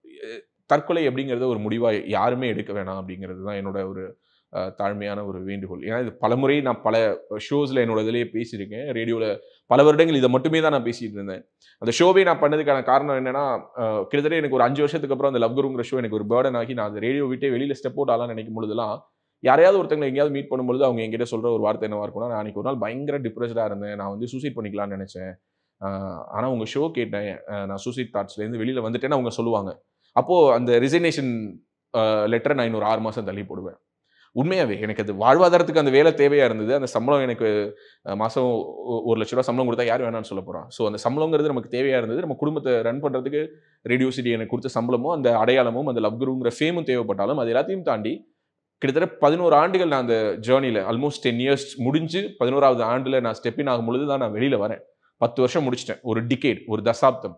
தற்கொலை அப்படிங்கிறத ஒரு முடிவாக யாருமே எடுக்க வேணாம் அப்படிங்கிறது தான் என்னோட ஒரு ஆஹ், தாழ்மையான ஒரு வேண்டுகோள் ஏன்னா இது பலமுறை நான் பல ஷோஸில் என்னோட இதிலேயே பேசியிருக்கேன் ரேடியோவில் பல வருடங்கள் இதை மட்டுமே தான் நான் பேசிட்டு இருந்தேன் அந்த ஷோவே நான் பண்ணதுக்கான காரணம் என்னன்னா ஆஹ், கிட்டத்தட்ட எனக்கு ஒரு அஞ்சு வருஷத்துக்கு அப்புறம் அந்த லவ் குருங்கிற ஷோ எனக்கு ஒரு பேர்டன் ஆகி நான் அந்த ரேடியோ விட்டே வெளியில் ஸ்டெப் அவுட் ஆகலாம்னு நினைக்கும் பொழுதுலாம் யாரையாவது ஒருத்தங்களை எங்கேயாவது மீட் பண்ணும்பொழுது அவங்க என்கிட்ட சொல்ற ஒரு வார்த்தை என்னவா இருக்கும்னா நான் அன்னைக்கு ஒரு நாள் பயங்கர டிப்ரெஸ்டாக இருந்தேன் நான் வந்து சூசைட் பண்ணிக்கலாம்னு நினைச்சேன் ஆஹ், ஆனா உங்க ஷோ கேட்டேன் ஆஹ், நான் சூசைட் தாட்ஸ்லேருந்து வெளியில வந்துட்டேன்னு அவங்க சொல்லுவாங்க அப்போ அந்த ரிசைனேஷன் லெட்டரை நான் இன்னொரு ஆறு மாசம் தள்ளி போடுவேன் உண்மையாவே எனக்கு அது வாழ்வாதாரத்துக்கு அந்த வேலை தேவையா இருந்தது அந்த சம்பளம் எனக்கு அஹ், மாசம் ஒ- ஒரு லட்ச ரூபா சம்பளம் கொடுத்தா யார் வேணாம்னு சொல்ல போறான் ஸோ அந்த சம்பளங்கிறது நமக்கு தேவையா இருந்தது நம்ம குடும்பத்தை ரன் பண்றதுக்கு ரேடியோ சிட்டி எனக்கு கொடுத்த சம்பளமும் அந்த அடையாளமும் அந்த லவ் குருங்கிற ஃபேமும் தேவைப்பட்டாலும் அது எல்லாத்தையும் தாண்டி கிட்டத்தட்ட பதினோரு ஆண்டுகள் நான் அந்த ஜேர்னியில் ஆல்மோஸ்ட் டென் இயர்ஸ் முடிஞ்சு பதினோராவது ஆண்டில் நான் ஸ்டெப்பின் ஆகும் பொழுது தான் நான் வெளியில் வரேன் பத்து வருஷம் முடிச்சிட்டேன் ஒரு டிகேட் ஒரு தசாப்தம்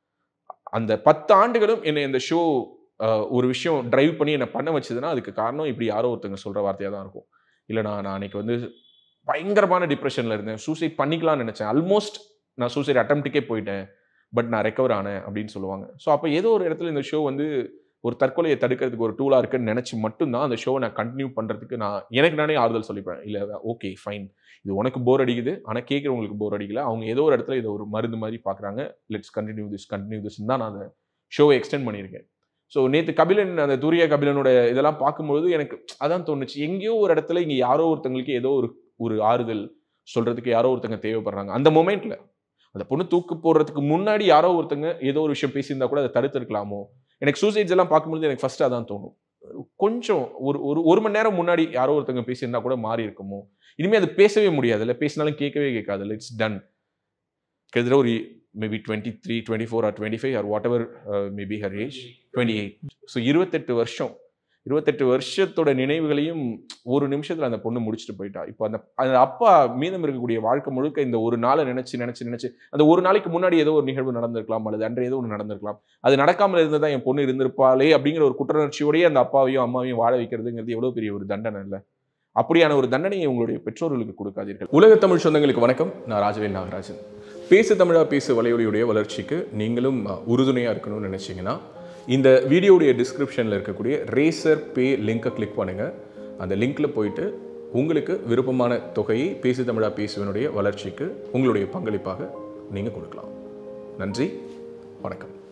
அந்த பத்து ஆண்டுகளும் என்னை இந்த ஷோ ஒரு விஷயம் டிரைவ் பண்ணி என்னை பண்ண வச்சதுன்னா அதுக்கு காரணம் இப்படி யாரோ ஒருத்தங்க சொல்கிற வார்த்தையாக தான் இருக்கும் இல்லை நான் நான் அன்னைக்கு வந்து பயங்கரமான டிப்ரெஷனில் இருந்தேன் சூசைட் பண்ணிக்கலாம்னு நினச்சேன் ஆல்மோஸ்ட் நான் சூசைட் அட்டம்ப்ட்டுக்கே போயிட்டேன் பட் நான் ரெக்கவர் ஆனேன் அப்படின்னு சொல்லுவாங்க ஸோ அப்போ ஏதோ ஒரு இடத்துல இந்த ஷோ வந்து ஒரு தற்கொலையை தடுக்கிறதுக்கு ஒரு டூலாக இருக்குன்னு நினச்சி மட்டும்தான் அந்த ஷோவை நான் கண்டினியூ பண்ணுறதுக்கு நான் எனக்கு நானே ஆறுதல் சொல்லிப்பேன் இல்லை ஓகே ஃபைன் இது உனக்கு போர் அடிக்குது ஆனால் கேட்குறவங்களுக்கு போர் அடிக்கல அவங்க ஏதோ ஒரு இடத்துல இதை ஒரு மருந்து மாதிரி பார்க்குறாங்க let's continue this continue this தான் நான் அந்த ஷோவை எக்ஸ்டெண்ட் பண்ணியிருக்கேன் ஸோ நேற்று கபிலன் அந்த தூரிய கபிலனோட இதெல்லாம் பார்க்கும்பொழுது எனக்கு அதான் தோணுச்சு எங்கேயோ ஒரு இடத்துல இங்கே யாரோ ஒருத்தங்களுக்கு ஏதோ ஒரு ஒரு ஆறுதல் சொல்கிறதுக்கு யாரோ ஒருத்தங்க தேவைப்படுறாங்க அந்த மொமெண்ட்டில் அந்த பொண்ணு தூக்கு போடுறதுக்கு முன்னாடி யாரோ ஒருத்தங்க ஏதோ ஒரு விஷயம் பேசியிருந்தா கூட அதை தடுத்திருக்கலாமோ எனக்கு சூசைட்ஸ் எல்லாம் பார்க்கும்போது எனக்கு ஃபர்ஸ்ட் அதான் தோணும் கொஞ்சம் ஒரு ஒரு ஒரு மணி நேரம் முன்னாடி யாரோ ஒருத்தங்க பேசியிருந்தா கூட மாறி இருக்குமோ இனிமேல் அது பேசவே முடியாது இல்லை பேசினாலும் கேட்கவே கேட்காது இட்ஸ் டன் கிட்டத்தட்ட ஒரு maybe twenty three twenty four or twenty five or whatever maybe her age twenty eight so இருபத்தெட்டு வருஷம் இருபத்தெட்டு வருஷத்தோட நினைவுகளையும் ஒரு நிமிஷத்தில் அந்த பொண்ணு முடிச்சுட்டு போயிட்டா இப்போ அந்த அந்த அப்பா மீதம் இருக்கக்கூடிய வாழ்க்கை முழுக்க இந்த ஒரு நாளை நினைச்சு நினைச்சு நினைச்சு அந்த ஒரு நாளைக்கு முன்னாடி ஏதோ ஒரு நிகழ்வு நடந்திருக்கலாம் அல்லது அன்று ஏதோ ஒன்று நடந்திருக்கலாம் அது நடக்காமல் இருந்ததா என் பொண்ணு இருந்திருப்பாளே அப்படிங்கிற ஒரு குற்றணர்ச்சியோடய அந்த அப்பாவையும் அம்மாவையும் வாழ வைக்கிறதுங்கிறது எவ்வளோ பெரிய ஒரு தண்டனை இல்லை அப்படியான ஒரு தண்டனையை உங்களுடைய பெற்றோர்களுக்கு கொடுக்காதீர்கள் உலக தமிழ் சொந்தங்களுக்கு வணக்கம் நான் ராஜவேல் நாகராஜன் பேசு தமிழா பேசு வலையொலியுடைய வளர்ச்சிக்கு நீங்களும் உறுதுணையாக இருக்கணும்னு நினச்சிங்கன்னா இந்த வீடியோடைய டிஸ்கிரிப்ஷனில் இருக்கக்கூடிய ரேசர் பே லிங்கை கிளிக் பண்ணுங்கள் அந்த லிங்க்கில் போயிட்டு உங்களுக்கு விருப்பமான தொகையை பேசு தமிழா பேசுவனுடைய வளர்ச்சிக்கு உங்களுடைய பங்களிப்பாக நீங்கள் கொடுக்கலாம் நன்றி வணக்கம்